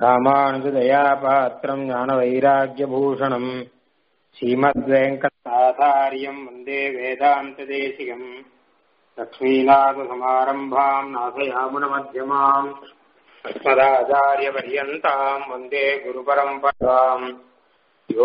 ராமானுஜதயாபாத்திரம் ஞானவைராக்கியபூஷணம் ஸ்ரீமத்வேங்கடாச்சாரியம் வந்தே வேதாந்ததேசிகம் லக்ஷ்மீநாதசமாரம்பாம் நாசயாமுனமध्यமாம் अस्मदाचार्यपर्यन्ताम् वन्दे गुरुपरम्पराम् यो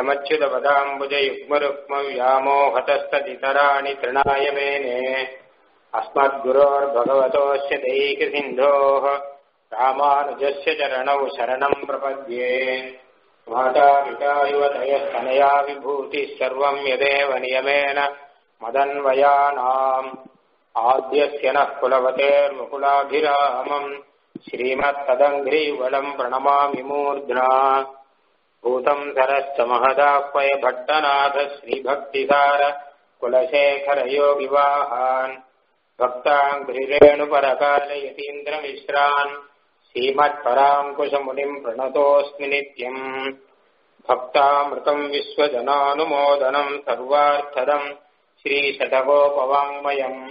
नित्यमच्युतपदाम्बुजयुग्मरुक्मव्यामोहतस्तदितराणि तृणाय मेने अस्मद्गुरोर्भगवतोऽस्य दैकसिन्धोः रामानुजस्य चरणौ शरणम् प्रपद्ये माता युवतयस्तनया विभूतिः सर्वम् यदेव नियमेन मदन्वयानाम् आद्यस्य नः कुलवतेर्मुकुलाभिरामम् श्रीमत्तदङ्घ्रीवलम् प्रणमामि मूर्ध्ना भूतम् सरश्च महदाह्वय भट्टनाथ श्रीभक्तिसार कुलशेखरयोगिवाहान् भक्ताङ्घ्रिरेणुपरकालयतीन्द्रमिश्रान् श्रीमत्पराङ्कुशमुनिम् प्रणतोऽस्मि नित्यम् भक्तामृतम् विश्वजनानुमोदनम् सर्वार्थदम् श्रीशतकोपवाङ्मयम्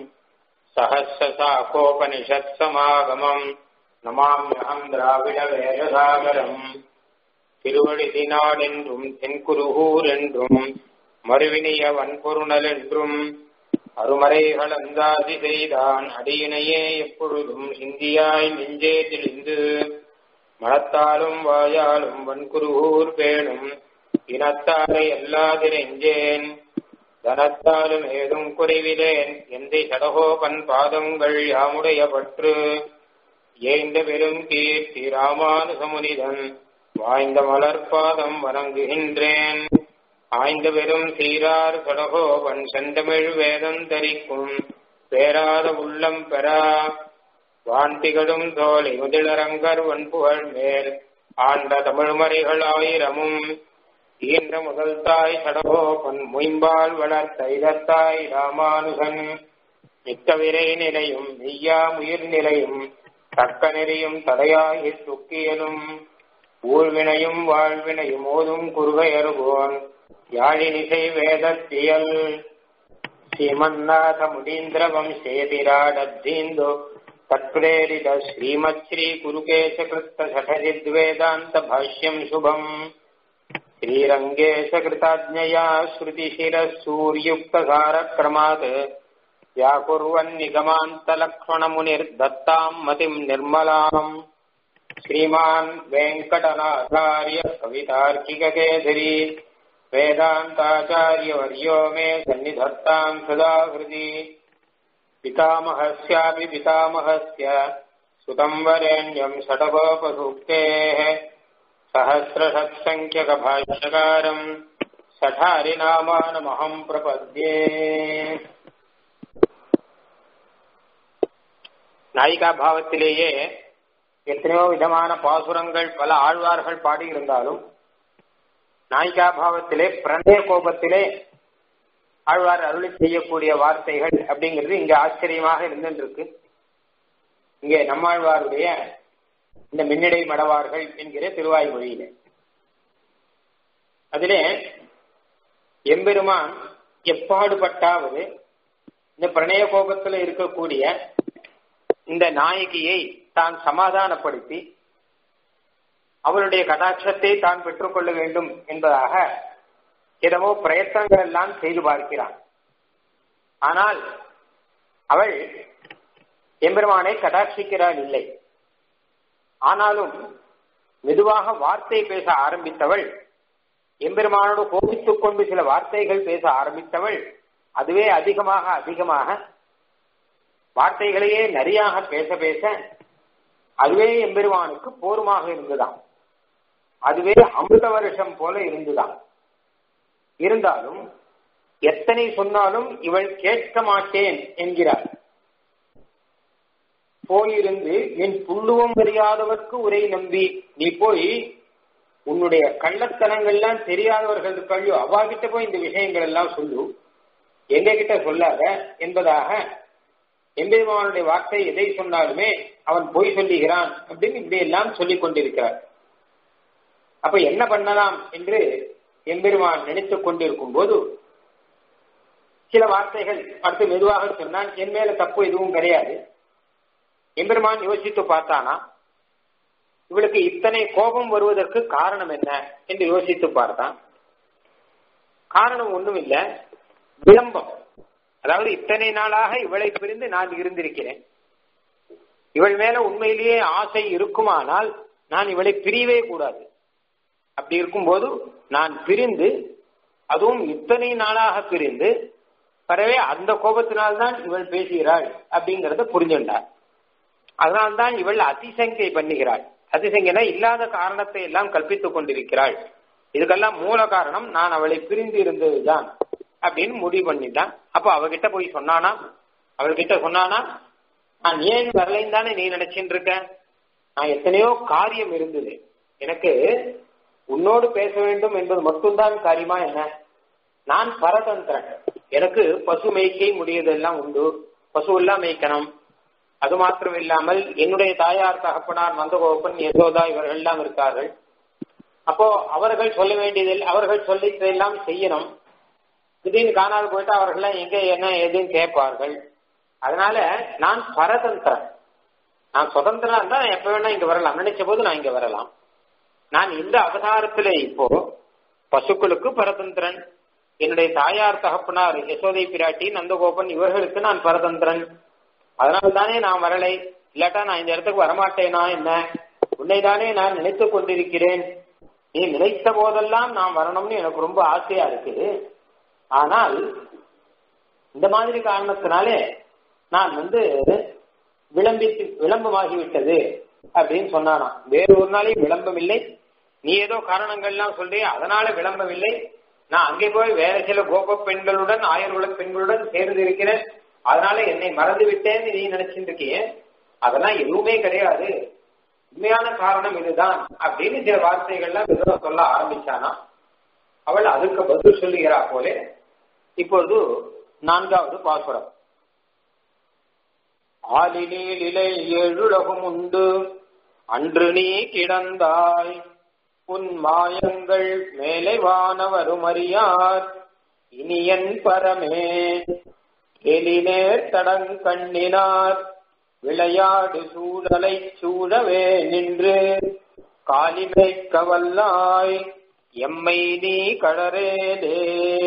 सहस्रशाखोपनिषत्समागमम् நமாமியகம் திராவிட வேதசாகரம் திருவழிதி நாடென்றும் தென்குருகூர் என்றும் மறுவினிய வன்பொருணல் என்றும் அருமறைகள் அந்தாதி செய்தான் அடியினையே எப்பொழுதும் சிந்தியாய் நெஞ்சே தெளிந்து மனத்தாலும் வாயாலும் வன்குருகூர் பேணும் இனத்தாரை எல்லாதிரெஞ்சேன் தனத்தாலும் ஏதும் குறைவிலேன் எந்தை சடகோபன் பாதங்கள் யாமுடைய பற்று ஏய்ந்த பெரும் கீர்த்தி ராமானுசமுனிதன் வாய்ந்த மலர்பாதம் வணங்குகின்றேன் ஆய்ந்த பெரும் சீரார் கடகோபன் செந்தமிழ் வேதம் தரிக்கும் பேராத உள்ளம் பெறா வாண்டிகளும் தோலை முதலரங்கர் வன்புகழ் மேல் ஆண்ட தமிழ்மறைகள் ஆயிரமும் ஈன்ற முதல் தாய் சடகோபன் முயம்பால் வளர்த்த இதத்தாய் ராமானுகன் மிக்கவிரை நிலையும் மெய்யா உயிர் நிலையும் தக்க நெறியும் தடையாகி துக்கியலும் ஊழ்வினையும் வாழ்வினையும் ஓதும் குறுகையருகோன் யாழினிசை வேதத்தியல் ஸ்ரீமன்னாத முடீந்திர வம்சேதிராடத்தீந்தோ தத்பிரேரித ஸ்ரீமத் ஸ்ரீ குருகேசகிருத்த சடஜித்வேதாந்த பாஷ்யம் சுபம் श्रीरङ्गेशकृताज्ञया श्रुतिशिरः सूर्युक्तसारक्रमात् व्याकुर्वन्निगमान्तलक्ष्मणमुनिर्दत्ताम् मतिम् निर्मलाम् श्रीमान् वेङ्कटनाथार्य कवितार्किककेसरी वेदान्ताचार्यवर्यो मे सन्निधत्ताम् सदा हृदि पितामहस्यापि पितामहस्य सुतम् वरेण्यम् षडगोपसूक्तेः सहस्रषत्सङ्ख्यकभाष्यकारम् सठारिनामानमहम् प्रपद्ये நாயிகா பாவத்திலேயே எத்தனையோ விதமான பாசுரங்கள் பல ஆழ்வார்கள் பாடியிருந்தாலும் நாயிகா பாவத்திலே பிரணய கோபத்திலே ஆழ்வார் அருளி செய்யக்கூடிய வார்த்தைகள் அப்படிங்கிறது இங்க ஆச்சரியமாக இருந்துருக்கு இங்கே நம்மாழ்வாருடைய இந்த மின்னடை மடவார்கள் என்கிற திருவாய்மொழியில அதிலே எம்பெருமான் எப்பாடுபட்டாவது இந்த பிரணய கோபத்தில் இருக்கக்கூடிய இந்த நாயகியை தான் சமாதானப்படுத்தி அவளுடைய கடாட்சத்தை தான் பெற்றுக்கொள்ள வேண்டும் என்பதாக ஏதோ பிரயத்தனங்கள் எல்லாம் செய்து பார்க்கிறான் ஆனால் அவள் எம்பெருமானை கடாட்சிக்கிறாள் இல்லை ஆனாலும் மெதுவாக வார்த்தை பேச ஆரம்பித்தவள் எம்பெருமானோடு கோபித்துக் கொண்டு சில வார்த்தைகள் பேச ஆரம்பித்தவள் அதுவே அதிகமாக அதிகமாக வார்த்தைகளையே நரியாக பேச பேச அதுவே எம்பெருமானுக்கு போருமாக இருந்துதான் அதுவே அமிர்த வருஷம் போல இருந்துதான் இருந்தாலும் எத்தனை சொன்னாலும் இவள் கேட்க மாட்டேன் என்கிறார் போயிருந்து என் புல்லுவம் அறியாதவர்க்கு உரை நம்பி நீ போய் உன்னுடைய கள்ளத்தனங்கள்லாம் தெரியாதவர்கள் இருக்காளோ அவாகிட்ட போய் இந்த விஷயங்கள் எல்லாம் சொல்லு எங்க கிட்ட சொல்லாத என்பதாக எம்பெருமானுடைய வார்த்தை எதை சொன்னாலுமே அவன் பொய் சொல்லுகிறான் அப்படின்னு இப்படி எல்லாம் சொல்லிக் கொண்டிருக்கிறார் அப்ப என்ன பண்ணலாம் என்று எம்பெருமான் நினைத்துக் கொண்டிருக்கும் போது சில வார்த்தைகள் அடுத்து மெதுவாக சொன்னான் என் மேல தப்பு எதுவும் கிடையாது எம்பெருமான் யோசித்து பார்த்தானா இவளுக்கு இத்தனை கோபம் வருவதற்கு காரணம் என்ன என்று யோசித்து பார்த்தான் காரணம் ஒண்ணும் இல்ல விளம்பம் அதாவது இத்தனை நாளாக இவளை பிரிந்து நான் இருந்திருக்கிறேன் இவள் மேல உண்மையிலேயே ஆசை இருக்குமானால் நான் இவளை பிரியவே கூடாது அப்படி இருக்கும்போது நான் பிரிந்து அதுவும் இத்தனை நாளாக பிரிந்து பரவே அந்த கோபத்தினால்தான் இவள் பேசுகிறாள் அப்படிங்கறத புரிஞ்சுண்டார் அதனால்தான் இவள் அதிசங்கை பண்ணுகிறாள் அதிசங்கைனா இல்லாத காரணத்தை எல்லாம் கற்பித்துக் கொண்டிருக்கிறாள் இதுக்கெல்லாம் மூல காரணம் நான் அவளை பிரிந்து இருந்ததுதான் அப்படின்னு முடிவு பண்ணிட்டான் அப்போ அவகிட்ட போய் சொன்னானா அவள்கிட்ட சொன்னானா நான் ஏன் வரலைன்னு தானே நீ நினைச்சிட்டு இருக்க நான் எத்தனையோ காரியம் இருந்தது எனக்கு உன்னோடு பேச வேண்டும் என்பது மட்டும்தான் காரியமா என்ன நான் பரதந்திரன் எனக்கு பசு மேய்க்கை முடியதெல்லாம் உண்டு பசு எல்லாம் மேய்க்கணும் அது மாத்திரம் இல்லாமல் என்னுடைய தாயார் தகப்பனார் நந்தகோபன் யசோதா இவர்கள் எல்லாம் இருக்கார்கள் அப்போ அவர்கள் சொல்ல வேண்டியதில் அவர்கள் சொல்லித்தெல்லாம் செய்யணும் திடீர்னு காணாது போயிட்டு அவர்கள் எங்க என்ன ஏதுன்னு கேட்பார்கள் அதனால நான் பரதந்திரன் நான் சுதந்திரனா இருந்தா நான் எப்ப வேணா இங்க வரலாம் நினைச்ச போது நான் இங்க வரலாம் நான் இந்த அவதாரத்திலே இப்போ பசுக்களுக்கு பரதந்திரன் என்னுடைய தாயார் தகப்பனார் யசோதை பிராட்டி நந்தகோபன் இவர்களுக்கு நான் பரதந்திரன் அதனால தானே நான் வரலை இல்லாட்டா நான் இந்த இடத்துக்கு வரமாட்டேனா என்ன உன்னை தானே நான் நினைத்துக் கொண்டிருக்கிறேன் நீ நினைத்த போதெல்லாம் நான் வரணும்னு எனக்கு ரொம்ப ஆசையா இருக்கு ஆனால் இந்த மாதிரி காரணத்தினாலே நான் வந்து விளம்பித்து விளம்பமாகிவிட்டது அப்படின்னு சொன்னானாம் வேறு ஒரு நாளையும் விளம்பம் இல்லை நீ ஏதோ காரணங்கள்லாம் சொல்றீ அதனால விளம்பம் இல்லை நான் அங்கே போய் வேற சில கோப பெண்களுடன் ஆயர்குல பெண்களுடன் சேர்ந்து இருக்கிறேன் அதனால என்னை மறந்து விட்டேன்னு நீ நினைச்சிட்டு இருக்கிய அதெல்லாம் எதுவுமே கிடையாது உண்மையான காரணம் இதுதான் அப்படின்னு சில வார்த்தைகள்லாம் விதம் சொல்ல ஆரம்பிச்சானா அவள் அதுக்கு பதில் சொல்லுகிறா போலே இப்பொழுது நான்காவது பாசுரம் ஆலினீல் இலை எழுலகம் உண்டு அன்று நீ கிடந்தாய் உன் மாயங்கள் மேலே வானவரும் அறியார் இனியன் பரமே எலினேர் தடங்கண்ணினார் விளையாடு சூழலை சூழவே நின்று காலிமை கவல்லாய் எம்மை நீ கடரேலே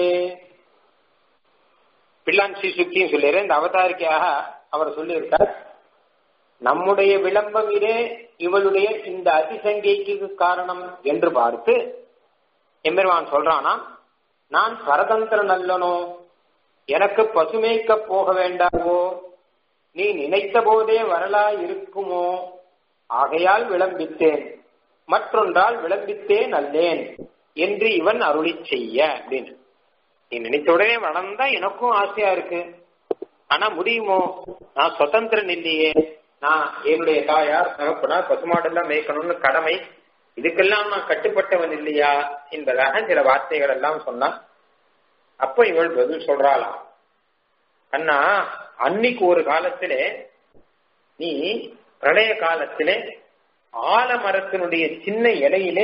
பிள்ளான் ஸ்ரீ சுக்தியும் சொல்லிடுறேன் இந்த அவதாரிக்கையாக அவர் சொல்லியிருக்கார் நம்முடைய விளம்பம் இதே இவளுடைய இந்த அதிசங்கைக்கு காரணம் என்று பார்த்து எம்பெருமான் சொல்றானா நான் பரதந்திரன் அல்லனோ எனக்கு பசுமைக்க போக வேண்டாமோ நீ நினைத்த போதே வரலா இருக்குமோ ஆகையால் விளம்பித்தேன் மற்றொன்றால் விளம்பித்தேன் அல்லேன் என்று இவன் அருளி செய்ய அப்படின்னு நீ நினைத்த உடனே வளர்ந்தா எனக்கும் ஆசையா இருக்கு ஆனா முடியுமோ நான் சுதந்திரன் இல்லையே நான் என்னுடைய தாயார் தகப்பனார் பசுமாடெல்லாம் மேய்க்கணும்னு கடமை இதுக்கெல்லாம் நான் கட்டுப்பட்டவன் இல்லையா என்பதாக சில வார்த்தைகள் எல்லாம் சொன்னான் அப்ப இவள் பதில் சொல்றாளாம் அண்ணா அன்னைக்கு ஒரு காலத்திலே நீ பிரளய காலத்திலே ஆலமரத்தினுடைய சின்ன இலையிலே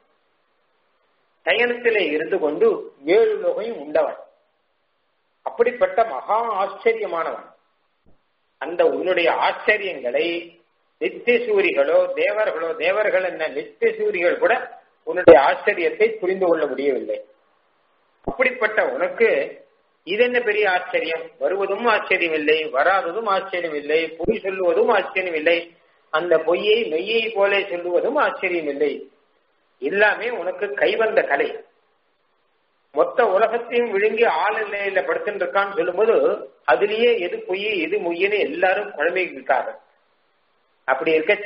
தயனத்திலே இருந்து கொண்டு ஏழு லோகையும் உண்டவன் அப்படிப்பட்ட மகா ஆச்சரியமானவன் அந்த உன்னுடைய ஆச்சரியங்களை நித்திய சூரிகளோ தேவர்களோ தேவர்கள் என்ன நித்திய சூரிகள் கூட உன்னுடைய ஆச்சரியத்தை புரிந்து கொள்ள முடியவில்லை அப்படிப்பட்ட உனக்கு இது என்ன பெரிய ஆச்சரியம் வருவதும் ஆச்சரியம் இல்லை வராததும் ஆச்சரியம் இல்லை பொய் சொல்லுவதும் ஆச்சரியம் இல்லை அந்த பொய்யை மெய்யை போல சொல்லுவதும் ஆச்சரியம் இல்லை எல்லாமே உனக்கு கைவந்த கலை மொத்த உலகத்தையும் விழுங்கி ஆள் நிலையில படுத்துட்டு இருக்கான்னு சொல்லும்போது அதுலயே எது பொய் எது மொய்யன்னு எல்லாரும் குழம்பி இருக்காங்க அப்படி இருக்கச்ச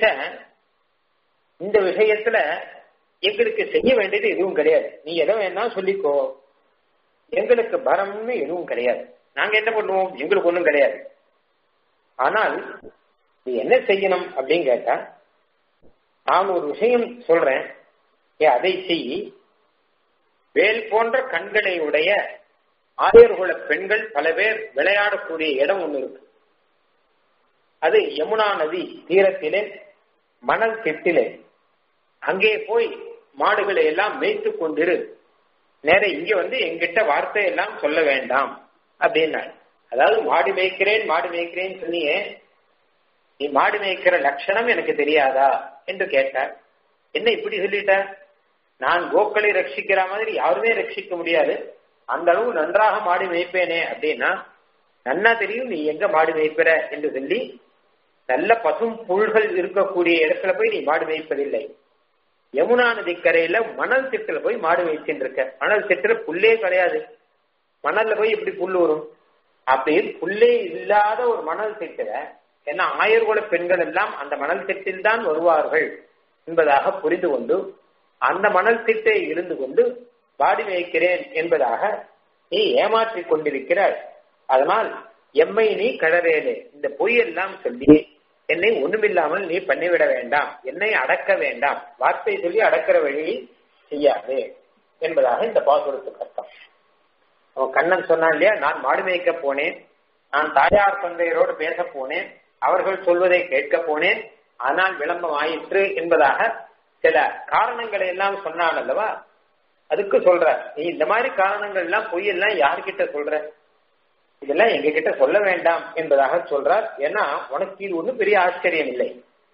இந்த விஷயத்துல எங்களுக்கு செய்ய வேண்டியது எதுவும் கிடையாது நீ எதை வேணா சொல்லிக்கோ எங்களுக்கு பரம்னு எதுவும் கிடையாது நாங்க என்ன பண்ணுவோம் எங்களுக்கு ஒண்ணும் கிடையாது ஆனால் நீ என்ன செய்யணும் அப்படின்னு கேட்டா நான் ஒரு விஷயம் சொல்றேன் ஏ அதை செய் வேல் போன்ற கண்களை உடைய ஆயர்குல பெண்கள் பல பேர் விளையாடக்கூடிய இடம் ஒண்ணு இருக்கு அது யமுனா நதி தீரத்திலே மணல் திட்டிலே அங்கே போய் மாடுகளை எல்லாம் மேய்த்து கொண்டிரு நேர இங்க வந்து எங்கிட்ட வார்த்தை எல்லாம் சொல்ல வேண்டாம் அப்படின்னா அதாவது மாடு மேய்க்கிறேன் மாடு மேய்க்கிறேன்னு சொன்னியே நீ மாடு மேய்க்கிற லட்சணம் எனக்கு தெரியாதா என்று கேட்டார் என்ன இப்படி சொல்லிட்ட நான் கோக்களை ரட்சிக்கிற மாதிரி யாருமே ரட்சிக்க முடியாது அந்த அளவு நன்றாக மாடு மேய்ப்பேனே அப்படின்னா நன்னா தெரியும் நீ எங்க மாடு மேய்ப்பிற என்று சொல்லி நல்ல பசும் புல்கள் இருக்கக்கூடிய இடத்துல போய் நீ மாடு மேய்ப்பதில்லை யமுனா நதிக்கரையில மணல் திட்டுல போய் மாடு மேய்ச்சின்னு இருக்க மணல் திட்டுல புல்லே கிடையாது மணல்ல போய் இப்படி புல் வரும் அப்படி புல்லே இல்லாத ஒரு மணல் திட்டுல ஏன்னா ஆயர்குல பெண்கள் எல்லாம் அந்த மணல் திட்டில் தான் வருவார்கள் என்பதாக புரிந்து கொண்டு அந்த மணல் திட்டை இருந்து கொண்டு பாடி மேய்க்கிறேன் என்பதாக நீ ஏமாற்றிக் கொண்டிருக்கிறாய் அதனால் எம்மை நீ கடவேலே இந்த பொய்யெல்லாம் சொல்லி என்னை ஒண்ணுமில்லாமல் நீ பண்ணிவிட வேண்டாம் என்னை அடக்க வேண்டாம் வார்த்தை சொல்லி அடக்கிற வழியை செய்யாது என்பதாக இந்த பாசுரத்துக்கு அர்த்தம் அவன் கண்ணன் சொன்னான் இல்லையா நான் மாடு மேய்க்க போனேன் நான் தாயார் தந்தையரோடு பேச போனேன் அவர்கள் சொல்வதை கேட்க போனேன் ஆனால் விளம்பம் ஆயிற்று என்பதாக சில காரணங்களை எல்லாம் சொன்னான் அல்லவா அதுக்கு சொல்ற நீ இந்த மாதிரி காரணங்கள் எல்லாம் பொய்யெல்லாம் யார்கிட்ட சொல்ற இதெல்லாம் எங்க கிட்ட சொல்ல வேண்டாம் என்பதாக சொல்றார் ஏன்னா உனக்கு இது ஒன்றும் பெரிய ஆச்சரியம் இல்லை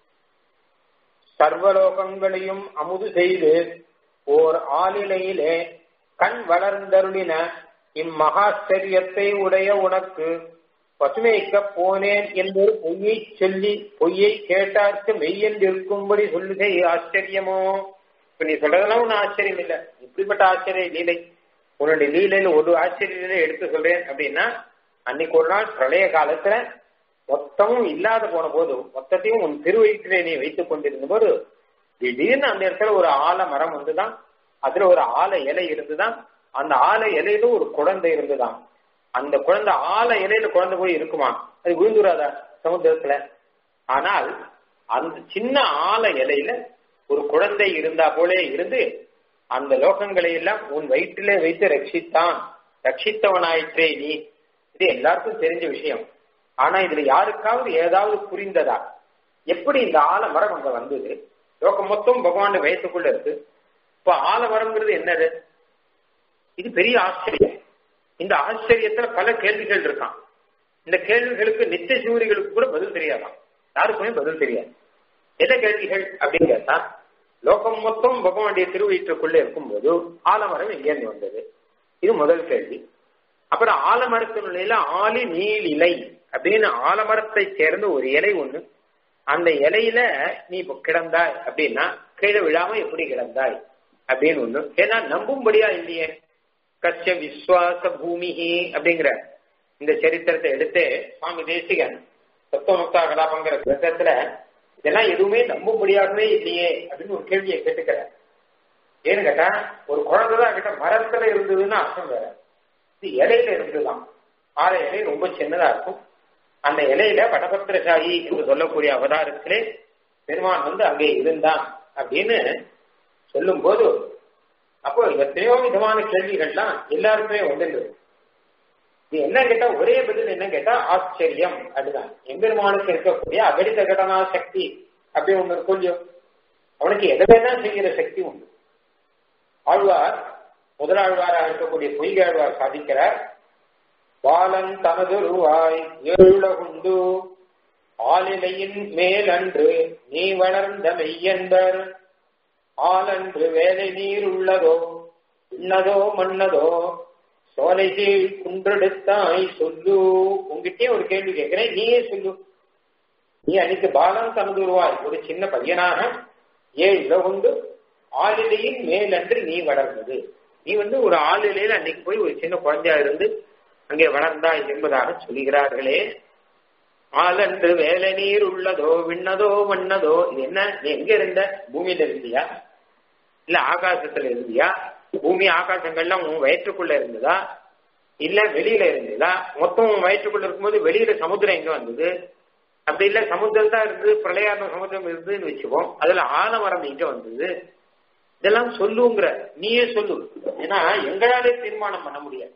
சர்வலோகங்களையும் அமுது செய்து ஓர் ஆளிலையிலே கண் வளர்ந்தருளின இம்மகாச்சரியத்தை உடைய உனக்கு பசுமைக்க போனேன் என்று பொய்யை சொல்லி பொய்யை கேட்டார்க்கு மெய்யென்று இருக்கும்படி சொல்லுகை ஆச்சரியமோ இப்ப நீ சொல்றதெல்லாம் ஒன்னும் ஆச்சரியம் இல்லை இப்படிப்பட்ட ஆச்சரிய லீலை உன்னுடைய லீலையில ஒரு ஆச்சரியத்தை எடுத்து சொல்றேன் அப்படின்னா அன்னைக்கு ஒரு நாள் பிரளய காலத்துல மொத்தமும் இல்லாத போன போது மொத்தத்தையும் உன் திருவயிற்றிலே நீ வைத்துக் கொண்டிருந்த போது திடீர்னு அந்த இடத்துல ஒரு ஆல மரம் வந்துதான் அதுல ஒரு ஆல இலை இருந்துதான் அந்த ஆல இலையில ஒரு குழந்தை இருந்துதான் அந்த குழந்தை ஆல இலையில குழந்தை போய் இருக்குமா அது விழுந்துடாதா சமுத்திரத்துல ஆனால் அந்த சின்ன ஆல இலையில ஒரு குழந்தை இருந்தா போலே இருந்து அந்த லோகங்களை எல்லாம் உன் வயிற்றிலே வைத்து ரட்சித்தான் ரட்சித்தவனாயிற்றே நீ இது எல்லாருக்கும் தெரிஞ்ச விஷயம் ஆனா இதுல யாருக்காவது ஏதாவது புரிந்ததா எப்படி இந்த ஆலமரம் அங்க வந்தது லோகம் மொத்தம் பகவான் வயசுக்குள்ள இருக்கு இப்ப ஆலமரம்ங்கிறது என்னது இது பெரிய ஆச்சரியம் இந்த ஆச்சரியத்துல பல கேள்விகள் இருக்கான் இந்த கேள்விகளுக்கு நித்திய சூரிகளுக்கு கூட பதில் தெரியாதான் யாருக்குமே பதில் தெரியாது என்ன கேள்விகள் அப்படின்னு கேட்டா லோகம் மொத்தம் பகவானுடைய திருவயிற்றுக்குள்ளே இருக்கும்போது ஆலமரம் எங்கேருந்து வந்தது இது முதல் கேள்வி அப்புறம் ஆலமரத்தினுள்ள ஆலி நீல் இலை அப்படின்னு ஆலமரத்தை சேர்ந்த ஒரு இலை ஒண்ணு அந்த இலையில நீ இப்ப கிடந்தாய் அப்படின்னா கீழே விழாம எப்படி கிடந்தாய் அப்படின்னு ஒண்ணு ஏன்னா நம்பும்படியா இல்லையே கச்ச விஸ்வாச பூமிஹி அப்படிங்கிற இந்த சரித்திரத்தை எடுத்து சுவாமி தேசிகன் தத்துவமுக்தா கலாபங்கிற கிரந்தத்துல இதெல்லாம் எதுவுமே நம்பும்படியாகவே இல்லையே அப்படின்னு ஒரு கேள்வியை கேட்டுக்கிறேன் ஏன்னு கேட்டா ஒரு குழந்தைதான் கிட்ட மரத்துல இருந்ததுன்னு அர்த்தம் வேற இது இலையில இருந்துதான் ஆற இலை ரொம்ப சின்னதா இருக்கும் அந்த இலையில வடபத்திரசாயி என்று சொல்லக்கூடிய அவதாரத்திலே பெருமான் வந்து அங்கே இருந்தான் அப்படின்னு சொல்லும் போது அப்போ எத்தனையோ விதமான கேள்விகள்லாம் எல்லாருக்குமே வந்துடுது இது என்ன கேட்டா ஒரே பதில் என்ன கேட்டா ஆச்சரியம் அதுதான் எம்பெருமானுக்கு இருக்கக்கூடிய அகடித கடனா சக்தி அப்படி ஒண்ணு இருக்கும் இல்லையோ அவனுக்கு எதை வேணா செய்கிற சக்தி உண்டு ஆழ்வார் முதலாழ்வாராக இருக்கக்கூடிய பொய்காழ்வார் சாதிக்கிறார் பாலன் தனதுருவாய் எழுளகுண்டு ஆலிலையின் மேலன்று நீ வளர்ந்த மெய்யன்பர் ஆலன்று வேலை நீர் உள்ளதோ இன்னதோ மன்னதோ சோலை கீழ் குன்றெடுத்தாய் சொல்லு உங்ககிட்டயே ஒரு கேள்வி கேட்கிறேன் நீயே சொல்லு நீ அன்னைக்கு பாலன் தனதுருவாய் ஒரு சின்ன பையனாக ஏழு கொண்டு ஆளிலையின் மேலன்று நீ வளர்ந்தது நீ வந்து ஒரு ஆளிலையில அன்னைக்கு போய் ஒரு சின்ன குழந்தையா இருந்து அங்கே வளர்ந்தாய் என்பதாக சொல்கிறார்களே ஆலன்று வேலை நீர் உள்ளதோ விண்ணதோ மண்ணதோ இது என்ன நீ எங்க இருந்த பூமியில இருந்தியா இல்ல ஆகாசத்துல இருந்தியா பூமி ஆகாசங்கள்லாம் உன் வயிற்றுக்குள்ள இருந்ததா இல்ல வெளியில இருந்ததா மொத்தம் உன் வயிற்றுக்குள்ள இருக்கும்போது வெளியில சமுத்திரம் எங்க வந்தது அப்படி இல்ல சமுத்திரம் தான் இருந்து பிரளயான சமுத்திரம் இருந்துன்னு வச்சுப்போம் அதுல ஆலமரம் எங்க வந்தது இதெல்லாம் சொல்லுங்கிற நீயே சொல்லு ஏன்னா எங்களாலே தீர்மானம் பண்ண முடியாது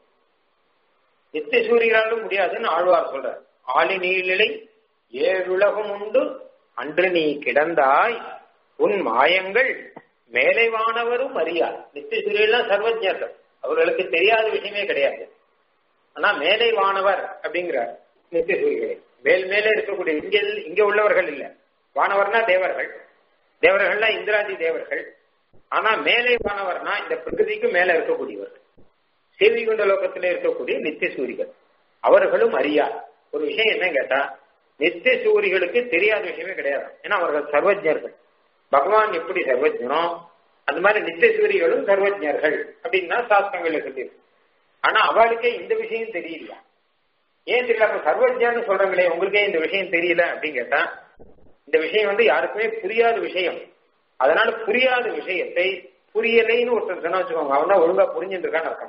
நித்திய சூரியனாலும் முடியாதுன்னு ஆழ்வார் சொல்ற ஆளி நீர்நிலை ஏழுலகம் உண்டு அன்று நீ கிடந்தாய் உன் மாயங்கள் மேலைவானவரும் அறியார் நித்திய சூரியெல்லாம் சர்வஜர்கள் அவர்களுக்கு தெரியாத விஷயமே கிடையாது ஆனா மேலைவானவர் அப்படிங்கிறார் நித்திய சூரியர்களை மேல் மேலே இருக்கக்கூடிய இங்க இங்க உள்ளவர்கள் இல்ல வானவர்னா தேவர்கள் தேவர்கள்னா இந்திராதி தேவர்கள் ஆனா மேலே வானவர்னா இந்த பிரகிருதிக்கு மேல இருக்கக்கூடியவர்கள் சேவிகுண்ட லோகத்திலே இருக்கக்கூடிய நித்திய சூரிகள் அவர்களும் அறியார் ஒரு விஷயம் என்ன கேட்டா நித்திய சூரிகளுக்கு தெரியாத விஷயமே கிடையாது ஏன்னா அவர்கள் சர்வஜர்கள் பகவான் எப்படி சர்வஜனோ அந்த மாதிரி நித்திய சூரிகளும் சர்வஜர்கள் அப்படின்னா சாஸ்திரங்கள்ல சொல்லியிருக்கு ஆனா அவளுக்கே இந்த விஷயம் தெரியலையா ஏன் தெரியல அப்ப சர்வஜான்னு சொல்றாங்களே உங்களுக்கே இந்த விஷயம் தெரியல அப்படின்னு கேட்டா இந்த விஷயம் வந்து யாருக்குமே புரியாத விஷயம் அதனால புரியாத விஷயத்தை புரியலைன்னு ஒருத்தர் சொன்னா வச்சுக்கோங்க அவன் தான் ஒழுங்கா புரிஞ்சுட்டு இருக்கான்னு அர்த்தம்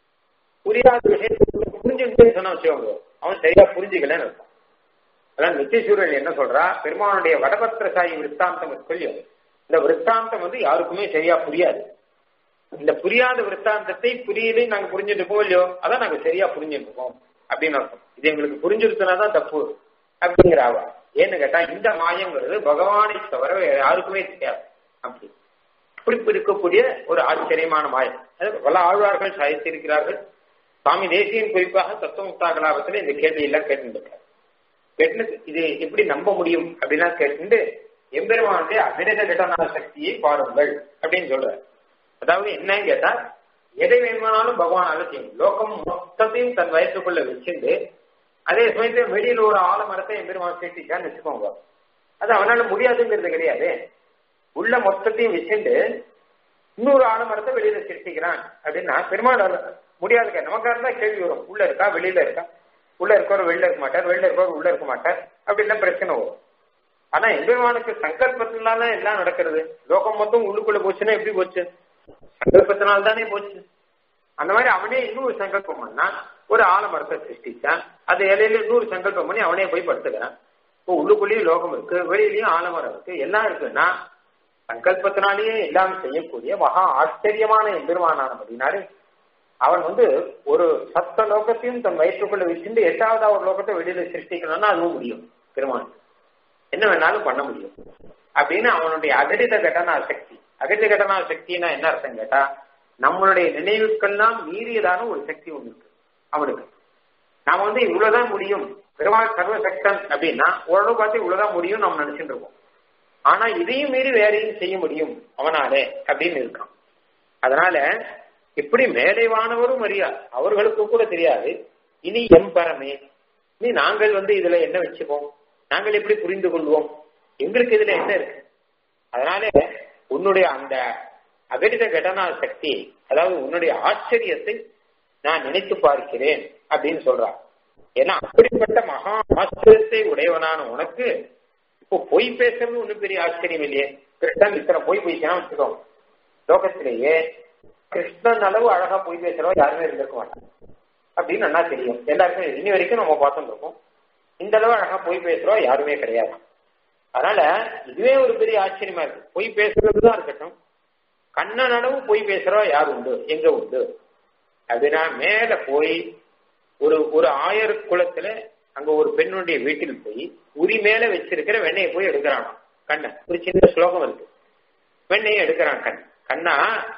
புரியாத விஷயத்தை புரிஞ்சுட்டு சொன்னா வச்சுக்கோங்க அவன் சரியா புரிஞ்சுக்கலன்னு அர்த்தம் அதான் நித்தியசூரன் என்ன சொல்றா பெருமானுடைய வடபத்திர சாயி விற்த்தாந்தம் சொல்லியும் இந்த விற்த்தாந்தம் வந்து யாருக்குமே சரியா புரியாது இந்த புரியாத விற்த்தாந்தத்தை புரியலே நாங்க புரிஞ்சுட்டு இருக்கோம் இல்லையோ அதான் நாங்க சரியா புரிஞ்சுட்டு இருக்கோம் அப்படின்னு அர்த்தம் இது எங்களுக்கு புரிஞ்சிருச்சுனாதான் தப்பு அப்படிங்கிற அவ ஏன்னு கேட்டா இந்த மாயங்கிறது பகவானை தவிர யாருக்குமே தெரியாது அப்படி இப்படி இருக்கக்கூடிய ஒரு ஆச்சரியமான மாயம் அது பல ஆழ்வார்கள் சாதித்திருக்கிறார்கள் சுவாமி தேசியன் குறிப்பாக தத்துவமுக்தா கலாபத்துல இந்த கேள்வி எல்லாம் கேட்டுருக்காரு கேட்டு இது எப்படி நம்ப முடியும் அப்படின்னா கேட்டு எம்பெருமானுடைய அமிர்த கடனான சக்தியை பாருங்கள் அப்படின்னு சொல்றாரு அதாவது என்னன்னு கேட்டா எதை வேணுமானாலும் பகவானால செய்யும் லோகம் மொத்தத்தையும் தன் வயசுக்குள்ள வச்சிருந்து அதே சமயத்துல வெளியில ஒரு ஆலமரத்தை எம்பெருமான் சேர்த்திச்சான்னு வச்சுக்கோங்க அது அவனால முடியாதுங்கிறது கிடையாது உள்ள மொத்தத்தையும் வச்சுட்டு இன்னொரு ஆலமரத்தை வெளியில சிருஷ்டிக்கிறான் அப்படின்னா பெருமாள் முடியாது நமக்கா இருந்தா கேள்வி வரும் உள்ள இருக்கா வெளியில இருக்கா உள்ள இருக்கவர் வெளில இருக்க மாட்டார் வெளில இருக்கவர் உள்ள இருக்க மாட்டார் அப்படிலாம் பிரச்சனை வரும் ஆனா எம்பெருமானுக்கு சங்கல்பத்தினால எல்லாம் நடக்கிறது லோகம் மொத்தம் உள்ளுக்குள்ள போச்சுன்னா எப்படி போச்சு சங்கல்பத்தினால தானே போச்சு அந்த மாதிரி அவனே இன்னொரு சங்கல்பம் பண்ணா ஒரு ஆலமரத்தை சிருஷ்டிச்சான் அது இலையில இன்னொரு சங்கல்பம் பண்ணி அவனே போய் படுத்துக்கிறான் இப்போ உள்ளுக்குள்ளேயும் லோகம் இருக்கு வெளியிலயும் ஆலமரம் இருக்கு எல்லாம் இருக்குன்னா சங்கல்பத்தினாலேயே எல்லாம் செய்யக்கூடிய மகா ஆச்சரியமான எம்பெருமானான அப்படின்னாரு அவன் வந்து ஒரு சத்த லோகத்தையும் தன் வயிற்றுக்குள்ள வச்சுட்டு எட்டாவதா ஒரு லோகத்தை வெளியில சிருஷ்டிக்கணும்னா அதுவும் முடியும் பெருமான் என்ன வேணாலும் பண்ண முடியும் அப்படின்னு அவனுடைய அகடித கடனா சக்தி அகடித கடனா சக்தினா என்ன அர்த்தம் கேட்டா நம்மளுடைய நினைவுக்கெல்லாம் மீறியதான ஒரு சக்தி ஒண்ணு இருக்கு அவனுக்கு நாம வந்து இவ்வளவுதான் முடியும் பெருமாள் சர்வசக்தன் அப்படின்னா ஓரளவு பார்த்து இவ்வளவுதான் முடியும் நம்ம நினைச்சுட்டு இருக்கோம் ஆனா இதையும் மீறி வேறையும் செய்ய முடியும் அவனாலே அப்படின்னு இருக்கான் அதனால இப்படி மேலைவானவரும் அறியா அவர்களுக்கு கூட தெரியாது இனி எம் பரமே இனி நாங்கள் வந்து இதுல என்ன வச்சுப்போம் நாங்கள் எப்படி புரிந்து கொள்வோம் எங்களுக்கு இதுல என்ன இருக்கு அதனால உன்னுடைய அந்த அகடித கடனா சக்தி அதாவது உன்னுடைய ஆச்சரியத்தை நான் நினைத்து பார்க்கிறேன் அப்படின்னு சொல்றான் ஏன்னா அப்படிப்பட்ட மகா ஆச்சரியத்தை உடையவனான உனக்கு இப்போ பொய் பேசுறது ஒன்றும் பெரிய ஆச்சரியம் இல்லையே கிருஷ்ணன் இத்தனை பொய் பேசினா வச்சுக்கோ லோகத்திலேயே கிருஷ்ணன் அளவு அழகா பொய் பேசுறவன் யாருமே இருந்திருக்க மாட்டான் அப்படின்னு நல்லா தெரியும் எல்லாருக்கும் இனி வரைக்கும் நம்ம பார்த்துட்டு இருக்கோம் இந்த அளவு அழகா பொய் பேசுறோம் யாருமே கிடையாது அதனால இதுவே ஒரு பெரிய ஆச்சரியமா இருக்கு பொய் பேசுறதுதான் இருக்கட்டும் கண்ணன் அளவு பொய் பேசுறோம் யார் உண்டு எங்க உண்டு அப்படின்னா மேல போய் ஒரு ஒரு ஆயர் குளத்துல அங்க ஒரு பெண்ணுடைய வீட்டில் போய் உரி மேல வச்சிருக்கிற வெண்ணையை போய் எடுக்கிறான் கண்ணன் ஒரு சின்ன ஸ்லோகம் இருக்கு வெண்ணையை எடுக்கிறான் கண் கண்ணா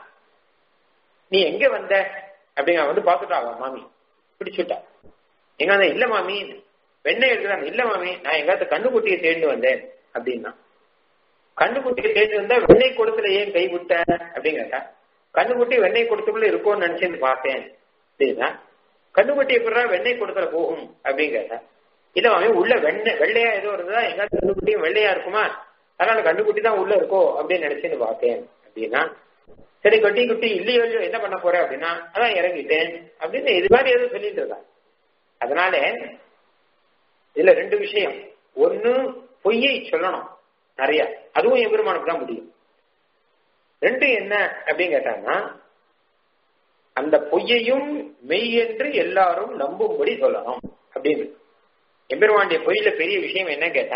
நீ எங்க வந்த அப்படிங்க வந்து பாத்துட்டா மாமி பிடிச்சுட்டா எங்க வந்த இல்ல மாமி வெண்ணெய் எடுக்கிறாங்க இல்ல மாமி நான் எங்காவது கண்ணுக்குட்டியை தேடி வந்தேன் அப்படின்னா கண்ணுக்குட்டியை தேடி வந்தா வெண்ணெய் கொடுத்துல ஏன் கை விட்ட அப்படிங்கிறா கண்ணுக்குட்டி வெண்ணெய் கொடுத்துக்குள்ள இருக்கும்னு நினைச்சு பார்த்தேன் அப்படின்னா கண்ணுக்குட்டி எப்படா வெண்ணெய் கொடுத்துல போகும் அப்படிங்கிறா இல்ல மாமி உள்ள வெண்ணெய் வெள்ளையா ஏதோ இருந்ததா எங்காவது கண்ணுக்குட்டியும் வெள்ளையா இருக்குமா அதனால கண்ணுக்குட்டி தான் உள்ள இருக்கோ அப்படின்னு நினைச்சுன்னு பார்த்தேன் அப்படின்னா சரி கட்டி குட்டி இல்லையோ இல்லையோ என்ன பண்ண போற அப்படின்னா அதான் இறங்கிட்டேன் அப்படின்னு இது மாதிரி எதுவும் சொல்லிட்டு இருக்கா அதனால இதுல ரெண்டு விஷயம் ஒன்னு பொய்யை சொல்லணும் நிறைய அதுவும் எம்பெருமானுக்கு தான் முடியும் ரெண்டு என்ன அப்படின்னு கேட்டாங்கன்னா அந்த பொய்யையும் மெய் என்று எல்லாரும் நம்பும்படி சொல்லணும் அப்படின்னு எம்பெருமானுடைய பொய்யில பெரிய விஷயம் என்ன கேட்டா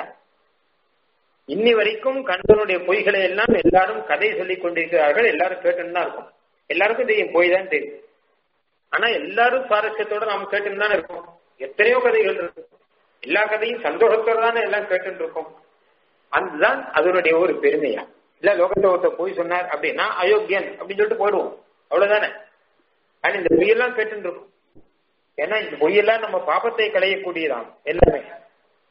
இன்னி வரைக்கும் கண்பனுடைய பொய்களை எல்லாம் எல்லாரும் கதை சொல்லிக் கொண்டிருக்கிறார்கள் எல்லாரும் கேட்டுன்னு தான் இருக்கும் எல்லாருக்கும் தெரியும் பொய் தான் தெரியும் ஆனா எல்லாரும் சுவாரஸ்யத்தோட நாம கேட்டுன்னு தானே இருக்கோம் எத்தனையோ கதைகள் இருக்கு எல்லா கதையும் சந்தோஷத்தோட தானே எல்லாம் கேட்டுட்டு இருக்கோம் அதுதான் அதனுடைய ஒரு பெருமையா இல்ல லோகத்தை ஒருத்தர் போய் சொன்னார் அப்படின்னா அயோக்கியன் அப்படின்னு சொல்லிட்டு போயிடுவோம் அவ்வளவுதானே ஆனா இந்த பொய்யெல்லாம் கேட்டுட்டு இருக்கும் ஏன்னா இந்த பொய்யெல்லாம் நம்ம பாபத்தை களையக்கூடியதான் எல்லாமே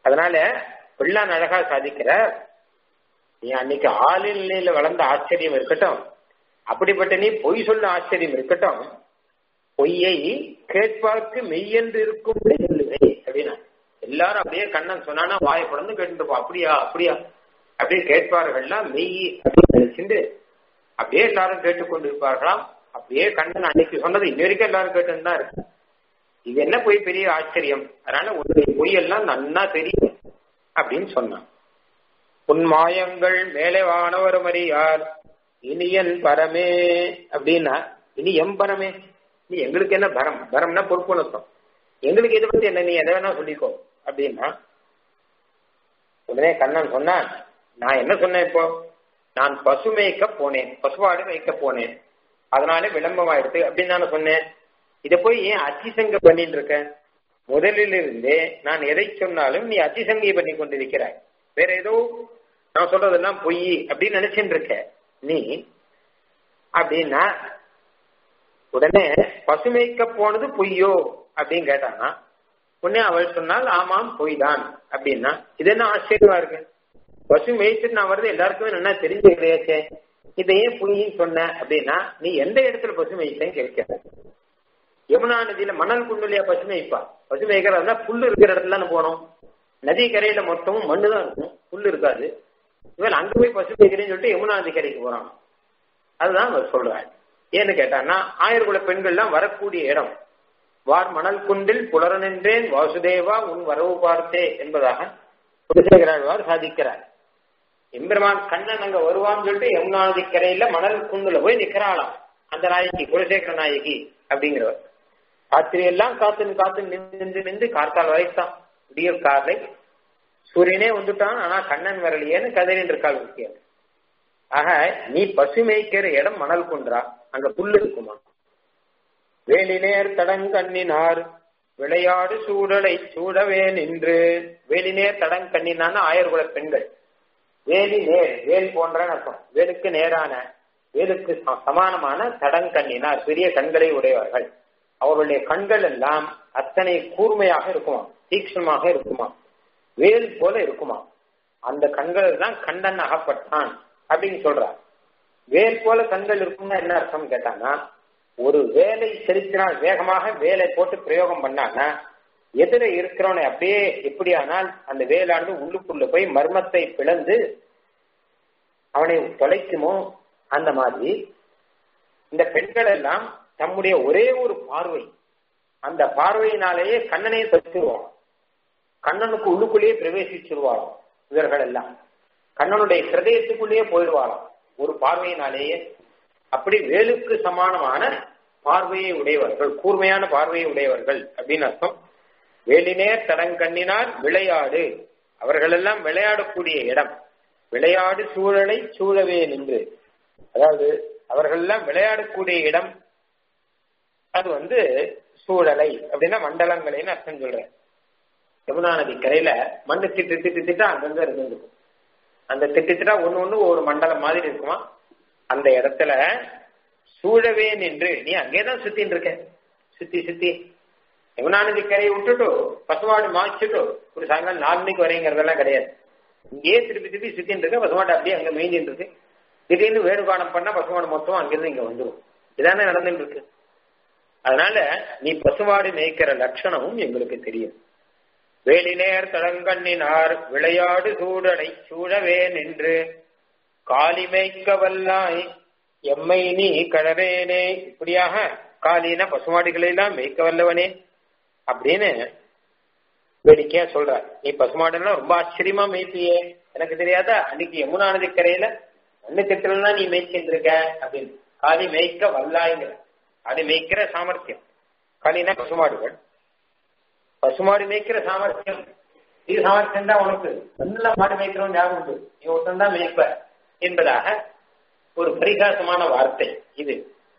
அதனால பிள்ளான் அழகா சாதிக்கிற நீ அன்னைக்கு ஆளின் நிலையில வளர்ந்த ஆச்சரியம் இருக்கட்டும் அப்படிப்பட்ட நீ பொய் சொல்ல ஆச்சரியம் இருக்கட்டும் பொய்யை கேட்பார்க்கு மெய்யென்று இருக்கும் சொல்லுவேன் அப்படின்னா எல்லாரும் அப்படியே கண்ணன் சொன்னானா வாயை பிறந்து கேட்டுருப்போம் அப்படியா அப்படியா அப்படியே கேட்பார்கள்லாம் மெய் அப்படின்னு நினைச்சுட்டு அப்படியே எல்லாரும் கேட்டுக்கொண்டிருப்பார்களாம் அப்படியே கண்ணன் அன்னைக்கு சொன்னது இன்ன வரைக்கும் எல்லாரும் கேட்டுன்னு தான் இருக்கு இது என்ன போய் பெரிய ஆச்சரியம் அதனால உன்னுடைய பொய்யெல்லாம் நன்னா தெரியும் அப்படின்னு சொன்னான் உன் மாயங்கள் மேலே வானவரும் அறியார் இனியன் பரமே அப்படின்னா இனி எம் பரமே நீ எங்களுக்கு என்ன பரம் பரம்னா பொறுப்புணர்த்தம் எங்களுக்கு இதை பத்தி என்ன நீ எதை வேணா சொல்லிக்கோ அப்படின்னா உடனே கண்ணன் சொன்னான் நான் என்ன சொன்னேன் இப்போ நான் பசு மேய்க்க போனேன் பசுவாடு மேய்க்க போனேன் அதனால விளம்பமாயிடுது அப்படின்னு நான் சொன்னேன் இதை போய் ஏன் அச்சிசங்க பண்ணிட்டு இருக்க முதலில் இருந்தே நான் எதை சொன்னாலும் நீ அச்சிசங்கை பண்ணி கொண்டிருக்கிறாய் வேற ஏதோ நான் சொல்றதெல்லாம் பொய் அப்படின்னு நினைச்சுட்டு இருக்க நீ அப்படின்னா உடனே பசுமைக்க போனது பொய்யோ அப்படின்னு கேட்டானா உடனே அவள் சொன்னால் ஆமாம் பொய் தான் அப்படின்னா இது என்ன ஆச்சரியமா இருக்கு பசு மேய்ச்சிட்டு நான் வருது எல்லாருக்குமே நல்லா தெரிஞ்சு கிடையாச்சே இதை ஏன் பொய்ன்னு சொன்ன அப்படின்னா நீ எந்த இடத்துல பசு மேய்ச்சேன்னு கேட்கிற யமுனா நதியில மணல் குண்டுலையா பசு மேய்ப்பா பசு மேய்க்கிறதா புல்லு இருக்கிற இடத்துல தானே போனோம் நதி கரையில மொத்தமும் மண்ணு தான் இருக்கும் புல்லு இருக்காது இவன் அங்க போய் பசு மேய்க்கிறேன்னு சொல்லிட்டு யமுனா நதி கரைக்கு போறான் அதுதான் அவர் சொல்றாரு ஏன்னு கேட்டான்னா ஆயிரகுல பெண்கள்லாம் வரக்கூடிய இடம் வார் மணல் குண்டில் புலரனென்றேன் வாசுதேவா உன் வரவு பார்த்தே என்பதாக குலசேகராழ்வார் சாதிக்கிறார் எம்பெருமான் கண்ணன் அங்க வருவான்னு சொல்லிட்டு யமுனா நதி கரையில மணல் குண்டுல போய் நிக்கிறாளாம் அந்த நாயகி குலசேகர நாயகி அப்படிங்கிறவர் ராத்திரி எல்லாம் காத்து காத்து நின்று நின்று கார்த்தால் வரைத்தான் விடிய காலை சூரியனே வந்துட்டான் ஆனா கண்ணன் வரலையேன்னு கதறின்னு இருக்காள் முக்கியம் ஆக நீ பசு மேய்க்கிற இடம் மணல் குன்றா அங்க புல்லு இருக்குமா வேலினேர் தடங்கண்ணினார் விளையாடு சூடலை சூடவே நின்று வேலினேர் தடங்கண்ணினான ஆயர்குல பெண்கள் வேலி நேர் வேல் போன்ற அர்த்தம் வேலுக்கு நேரான வேலுக்கு சமானமான தடங்கண்ணினார் பெரிய கண்களை உடையவர்கள் அவர்களுடைய கண்கள் எல்லாம் அத்தனை கூர்மையாக இருக்குமா தீக்ஷணமாக இருக்குமா வேல் போல இருக்குமா அந்த கண்கள் தான் கண்டன் அகப்பட்டான் அப்படின்னு சொல்றார் வேல் போல கண்கள் இருக்கும்னா என்ன அர்த்தம் கேட்டானா ஒரு வேலை செலுத்தினால் வேகமாக வேலை போட்டு பிரயோகம் பண்ணானா எதிர இருக்கிறவனை அப்படியே எப்படியானால் அந்த வேலானது உள்ளுக்குள்ள போய் மர்மத்தை பிளந்து அவனை தொலைக்குமோ அந்த மாதிரி இந்த பெண்கள் எல்லாம் தம்முடைய ஒரே ஒரு பார்வை அந்த பார்வையினாலேயே கண்ணனையே தச்சுருவான் கண்ணனுக்கு உள்ளுக்குள்ளேயே பிரவேசிச்சிருவாளாம் இவர்கள் எல்லாம் கண்ணனுடைய ஹிருதயத்துக்குள்ளேயே போயிடுவாளாம் ஒரு பார்வையினாலேயே அப்படி வேலுக்கு சமானமான பார்வையை உடையவர்கள் கூர்மையான பார்வையை உடையவர்கள் அப்படின்னு அர்த்தம் வேலினேர் தடங்கண்ணினார் விளையாடு அவர்கள் எல்லாம் விளையாடக்கூடிய இடம் விளையாடு சூழலை சூழவே நின்று அதாவது அவர்கள் எல்லாம் விளையாடக்கூடிய இடம் அது வந்து சூழலை அப்படின்னா மண்டலங்களைன்னு அர்த்தம் சொல்றேன் யமுனா நதி கரையில மண்ணு திட்டு திட்டு திட்டா அங்கங்க இருந்துருக்கும் அந்த திட்டு திட்டா ஒண்ணு ஒண்ணு ஒரு மண்டலம் மாதிரி இருக்குமா அந்த இடத்துல சூழவே நின்று நீ அங்கேதான் சுத்தின்னு இருக்க சுத்தி சுத்தி யமுனா நதி கரையை விட்டுட்டு பசுமாடு மாய்ச்சிட்டு ஒரு சாயங்காலம் நாலு மணிக்கு வரேங்கிறதெல்லாம் கிடையாது இங்கேயே திருப்பி திருப்பி சுத்தின்னு இருக்க பசுமாடு அப்படியே அங்க மேய்ஞ்சிட்டு இருக்கு திடீர்னு வேணுகானம் பண்ணா பசுமாடு மொத்தம் அங்கிருந்து இங்க வந்துடும் இதானே நடந்துட்டு இருக்கு அதனால நீ பசுமாடு மேய்க்கிற லட்சணமும் எங்களுக்கு தெரியும் வேலினேர் தடங்கண்ணினார் விளையாடு சூடலை சூழவே நின்று காலி மேய்க்க வல்லாய் எம்மை நீ கடவேனே இப்படியாக காலின பசுமாடுகளை எல்லாம் மேய்க்க வல்லவனே அப்படின்னு வேடிக்கையா சொல்ற நீ பசுமாடுலாம் ரொம்ப ஆச்சரியமா மேய்ப்பியே எனக்கு தெரியாதா அன்னைக்கு யமுனா நதி கரையில மண்ணு கட்டிலாம் நீ மேய்ச்சிட்டு இருக்க அப்படின்னு காலி மேய்க்க வல்லாய்ங்கிற அது மேய்க்கிற சாமர்த்தியம் காலினா பசுமாடுகள் பசுமாடு மேய்க்கிற சாமர்த்தியம் இது சாமர்த்தியம் தான் உனக்கு நல்ல மாடு மேய்க்கிறவன் ஞாபகம் உண்டு நீ ஒருத்தன் தான் மேய்ப்ப என்பதாக ஒரு பரிகாசமான வார்த்தை இது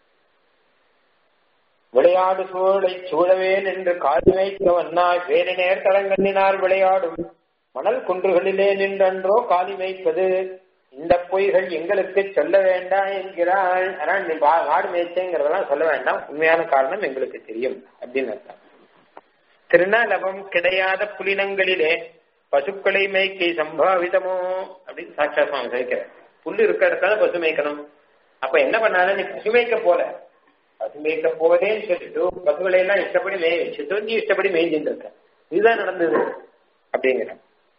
விளையாடு சூழலை சூழவேன் என்று காது மேய்க்க வந்தாய் வேறு நேர் தடங்கண்ணினார் விளையாடும் மணல் குன்றுகளிலே நின்றன்றோ காலி மேய்ப்பது இந்த பொய்கள் எங்களுக்கு சொல்ல வேண்டாம் என்கிறாள் ஆனால் நீ மாடு மேய்ச்சேங்கிறதெல்லாம் சொல்ல வேண்டாம் உண்மையான காரணம் எங்களுக்கு தெரியும் அப்படின்னு அர்த்தம் திருநலவம் கிடையாத புலினங்களிலே பசுக்களை மேய்க்கை சம்பாவிதமோ அப்படின்னு சாட்சா சுவாமி சேர்க்கிறார் புல்லு இருக்க இடத்துல பசு மேய்க்கணும் அப்ப என்ன பண்ணாலும் நீ பசு மேய்க்க போல பசு மேய்க்க போதேன்னு சொல்லிட்டு பசுகளை எல்லாம் இஷ்டப்படி மேய வச்சுட்டு நீ இஷ்டப்படி மேய்ஞ்சிட்டு இருக்க இதுதான் நடந்தது அப்படிங்கிற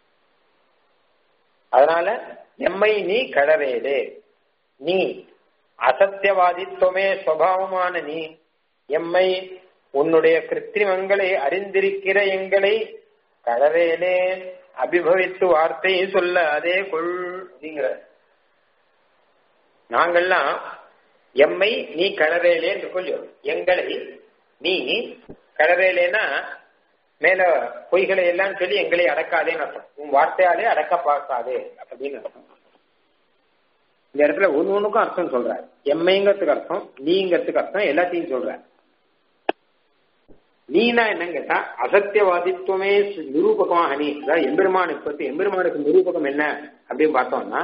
அதனால எம்மை நீ கடவேடு நீ அசத்தியவாதித்துவமே சுவாவமான நீ எம்மை உன்னுடைய கிருத்திரிமங்களை அறிந்திருக்கிற எங்களை கடவேலே அபிபவித்து வார்த்தையை சொல்ல அதே கொள் அப்படிங்கிற நாங்கள்லாம் எம்மை நீ கடவேலே என்று கொள்ளியோ எங்களை நீ கடவேலேனா மேல பொய்களை எல்லாம் சொல்லி எங்களை அடக்காதேன்னு அர்த்தம் உன் வார்த்தையாலே அடக்க பார்க்காதே அப்படின்னு அர்த்தம் இந்த இடத்துல ஒன்னு ஒண்ணுக்கும் அர்த்தம் சொல்ற எம்மைங்கிறதுக்கு அர்த்தம் நீங்கிறதுக்கு அர்த்தம் எல்லாத்தையும் சொல்ற நீனா என்னன்னு கேட்டா அசத்தியவாதித்துவமே நிரூபகமாக நீ அதாவது எம்பெருமானுக்கு பத்தி எம்பெருமானுக்கு நிரூபகம் என்ன அப்படின்னு பார்த்தோம்னா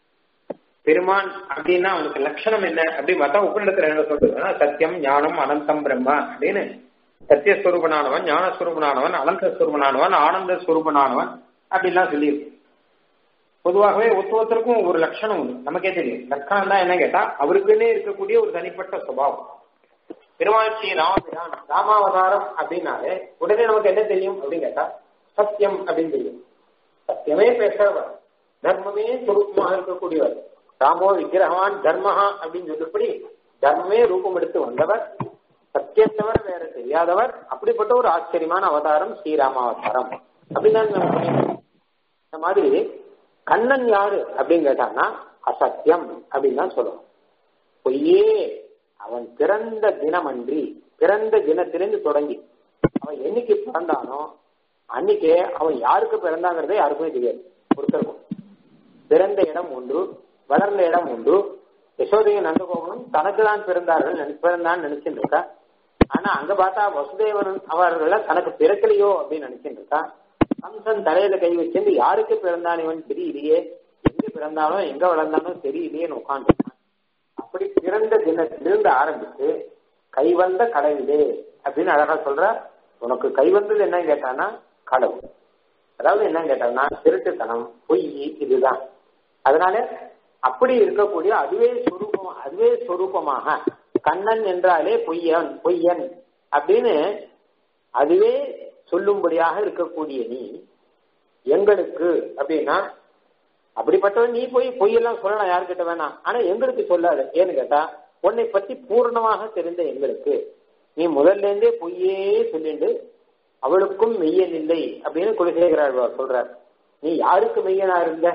பெருமான் அப்படின்னா அவனுக்கு லட்சணம் என்ன அப்படின்னு பார்த்தா உபநிடத்துல என்ன சொல்றதுன்னா சத்தியம் ஞானம் அனந்தம் பிரம்மா அப்படின்னு சத்தியஸ்வரூபனானவன் ஞானஸ்வரூபனானவன் அனந்த ஸ்வரூபனானவன் ஆனந்த ஸ்வரூபனானவன் அப்படின்லாம் சொல்லியிருக்கு பொதுவாகவே ஒருத்தருக்கும் ஒரு லட்சணம் உண்டு நமக்கே தெரியும் லட்சணம் தான் என்ன கேட்டா அவருக்குன்னே இருக்கக்கூடிய ஒரு தனிப்பட்ட சுபாவம் பெருமாட்சி ராமபிரான் ராமாவதாரம் அப்படின்னாலே உடனே நமக்கு என்ன தெரியும் அப்படின்னு கேட்டா சத்தியம் அப்படின்னு தெரியும் சத்தியமே பேசுறவர் தர்மமே சுரூபமாக இருக்கக்கூடியவர் ராமோ விக்கிரகவான் தர்மஹா அப்படின்னு சொல்லப்படி தர்மமே ரூபம் எடுத்து வந்தவர் சத்தியத்தவர் வேற தெரியாதவர் அப்படிப்பட்ட ஒரு ஆச்சரியமான அவதாரம் ஸ்ரீராம அவதாரம் அப்படின்னு இந்த மாதிரி கண்ணன் யாரு அப்படின்னு கேட்டான்னா அசத்தியம் அப்படின்னு தான் சொல்லணும் பொய்யே அவன் பிறந்த தினமன்றி பிறந்த தினத்திலிருந்து தொடங்கி அவன் என்னைக்கு பிறந்தானோ அன்னைக்கே அவன் யாருக்கு பிறந்தாங்கிறதே யாருக்குமே தெரியாது ஒருத்தருக்கும் பிறந்த இடம் ஒன்று வளர்ந்த இடம் ஒன்று யசோதையும் நந்தகோபனும் தனக்கு தான் பிறந்தார்கள் பிறந்தான் நினைச்சுட்டு இருக்கா ஆனா அங்க பார்த்தா வசுதேவன் அவர்கள தனக்கு பிறக்கலையோ அப்படின்னு நினைச்சுட்டு இருக்கா கம்சன் தலையில கை வச்சிருந்து யாருக்கு பிறந்தான் இவன் தெரியலையே எங்க பிறந்தானோ எங்க வளர்ந்தானோ தெரியலையேன்னு உட்காந்துருக்கான் அப்படி பிறந்த தினத்திலிருந்து ஆரம்பிச்சு கைவந்த கடவுளே அப்படின்னு அழகா சொல்ற உனக்கு கைவந்தது என்ன கேட்டானா களவு அதாவது என்ன கேட்டானா திருட்டுத்தனம் பொய் இதுதான் அதனால அப்படி இருக்கக்கூடிய அதுவே சொரூபம் அதுவே சொரூபமாக கண்ணன் என்றாலே பொய்யன் பொய்யன் அப்படின்னு அதுவே சொல்லும்படியாக இருக்கக்கூடிய நீ எங்களுக்கு அப்படின்னா அப்படிப்பட்டவன் நீ போய் பொய்யெல்லாம் சொல்லலாம் யாருக்கிட்ட வேணாம் ஆனா எங்களுக்கு சொல்லாத ஏன்னு கேட்டா உன்னை பத்தி பூர்ணமாக தெரிந்த எங்களுக்கு நீ முதல்ல இருந்தே பொய்யே சொல்லிண்டு அவளுக்கும் மெய்யன் இல்லை அப்படின்னு குலசேகராழ்வார் சொல்றார் நீ யாருக்கு மெய்யனா இருந்த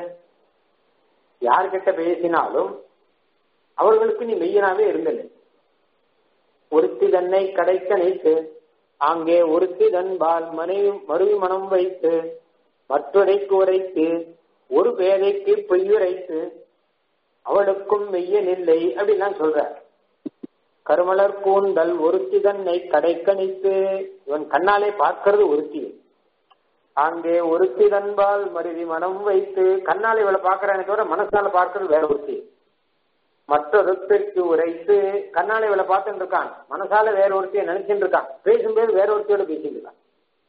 யார்கிட்ட பேசினாலும் அவர்களுக்கு நீ மெய்யனாவே இருந்தல ஒருத்தி தன்னை கடைக்க நினைத்து அங்கே ஒருத்தி தன்பால் மனை மறுவி மனம் வைத்து மற்றொடைக்கு உரைத்து ஒரு பேதைக்கு பொய்யுரைத்து அவளுக்கும் மெய்யன் இல்லை அப்படின்லாம் சொல்ற கருமலர் கூந்தல் ஒருத்தி தன்னை கடைக்கணித்து இவன் கண்ணாலே பார்க்கிறது ஒருத்தி அங்கே ஒருத்தி தன்பால் மருவி மனம் வைத்து கண்ணாலே இவளை பார்க்கறானே தவிர மனசால பார்க்கறது வேற ஒருத்தி மற்றொருத்திற்கு உரைத்து கண்ணாலே இவளை பார்த்துட்டு இருக்கான் மனசால வேற ஒருத்திய நினைச்சுட்டு இருக்கான் பேசும்போது வேற ஒருத்தியோட பேசிட்டு இருக்கான்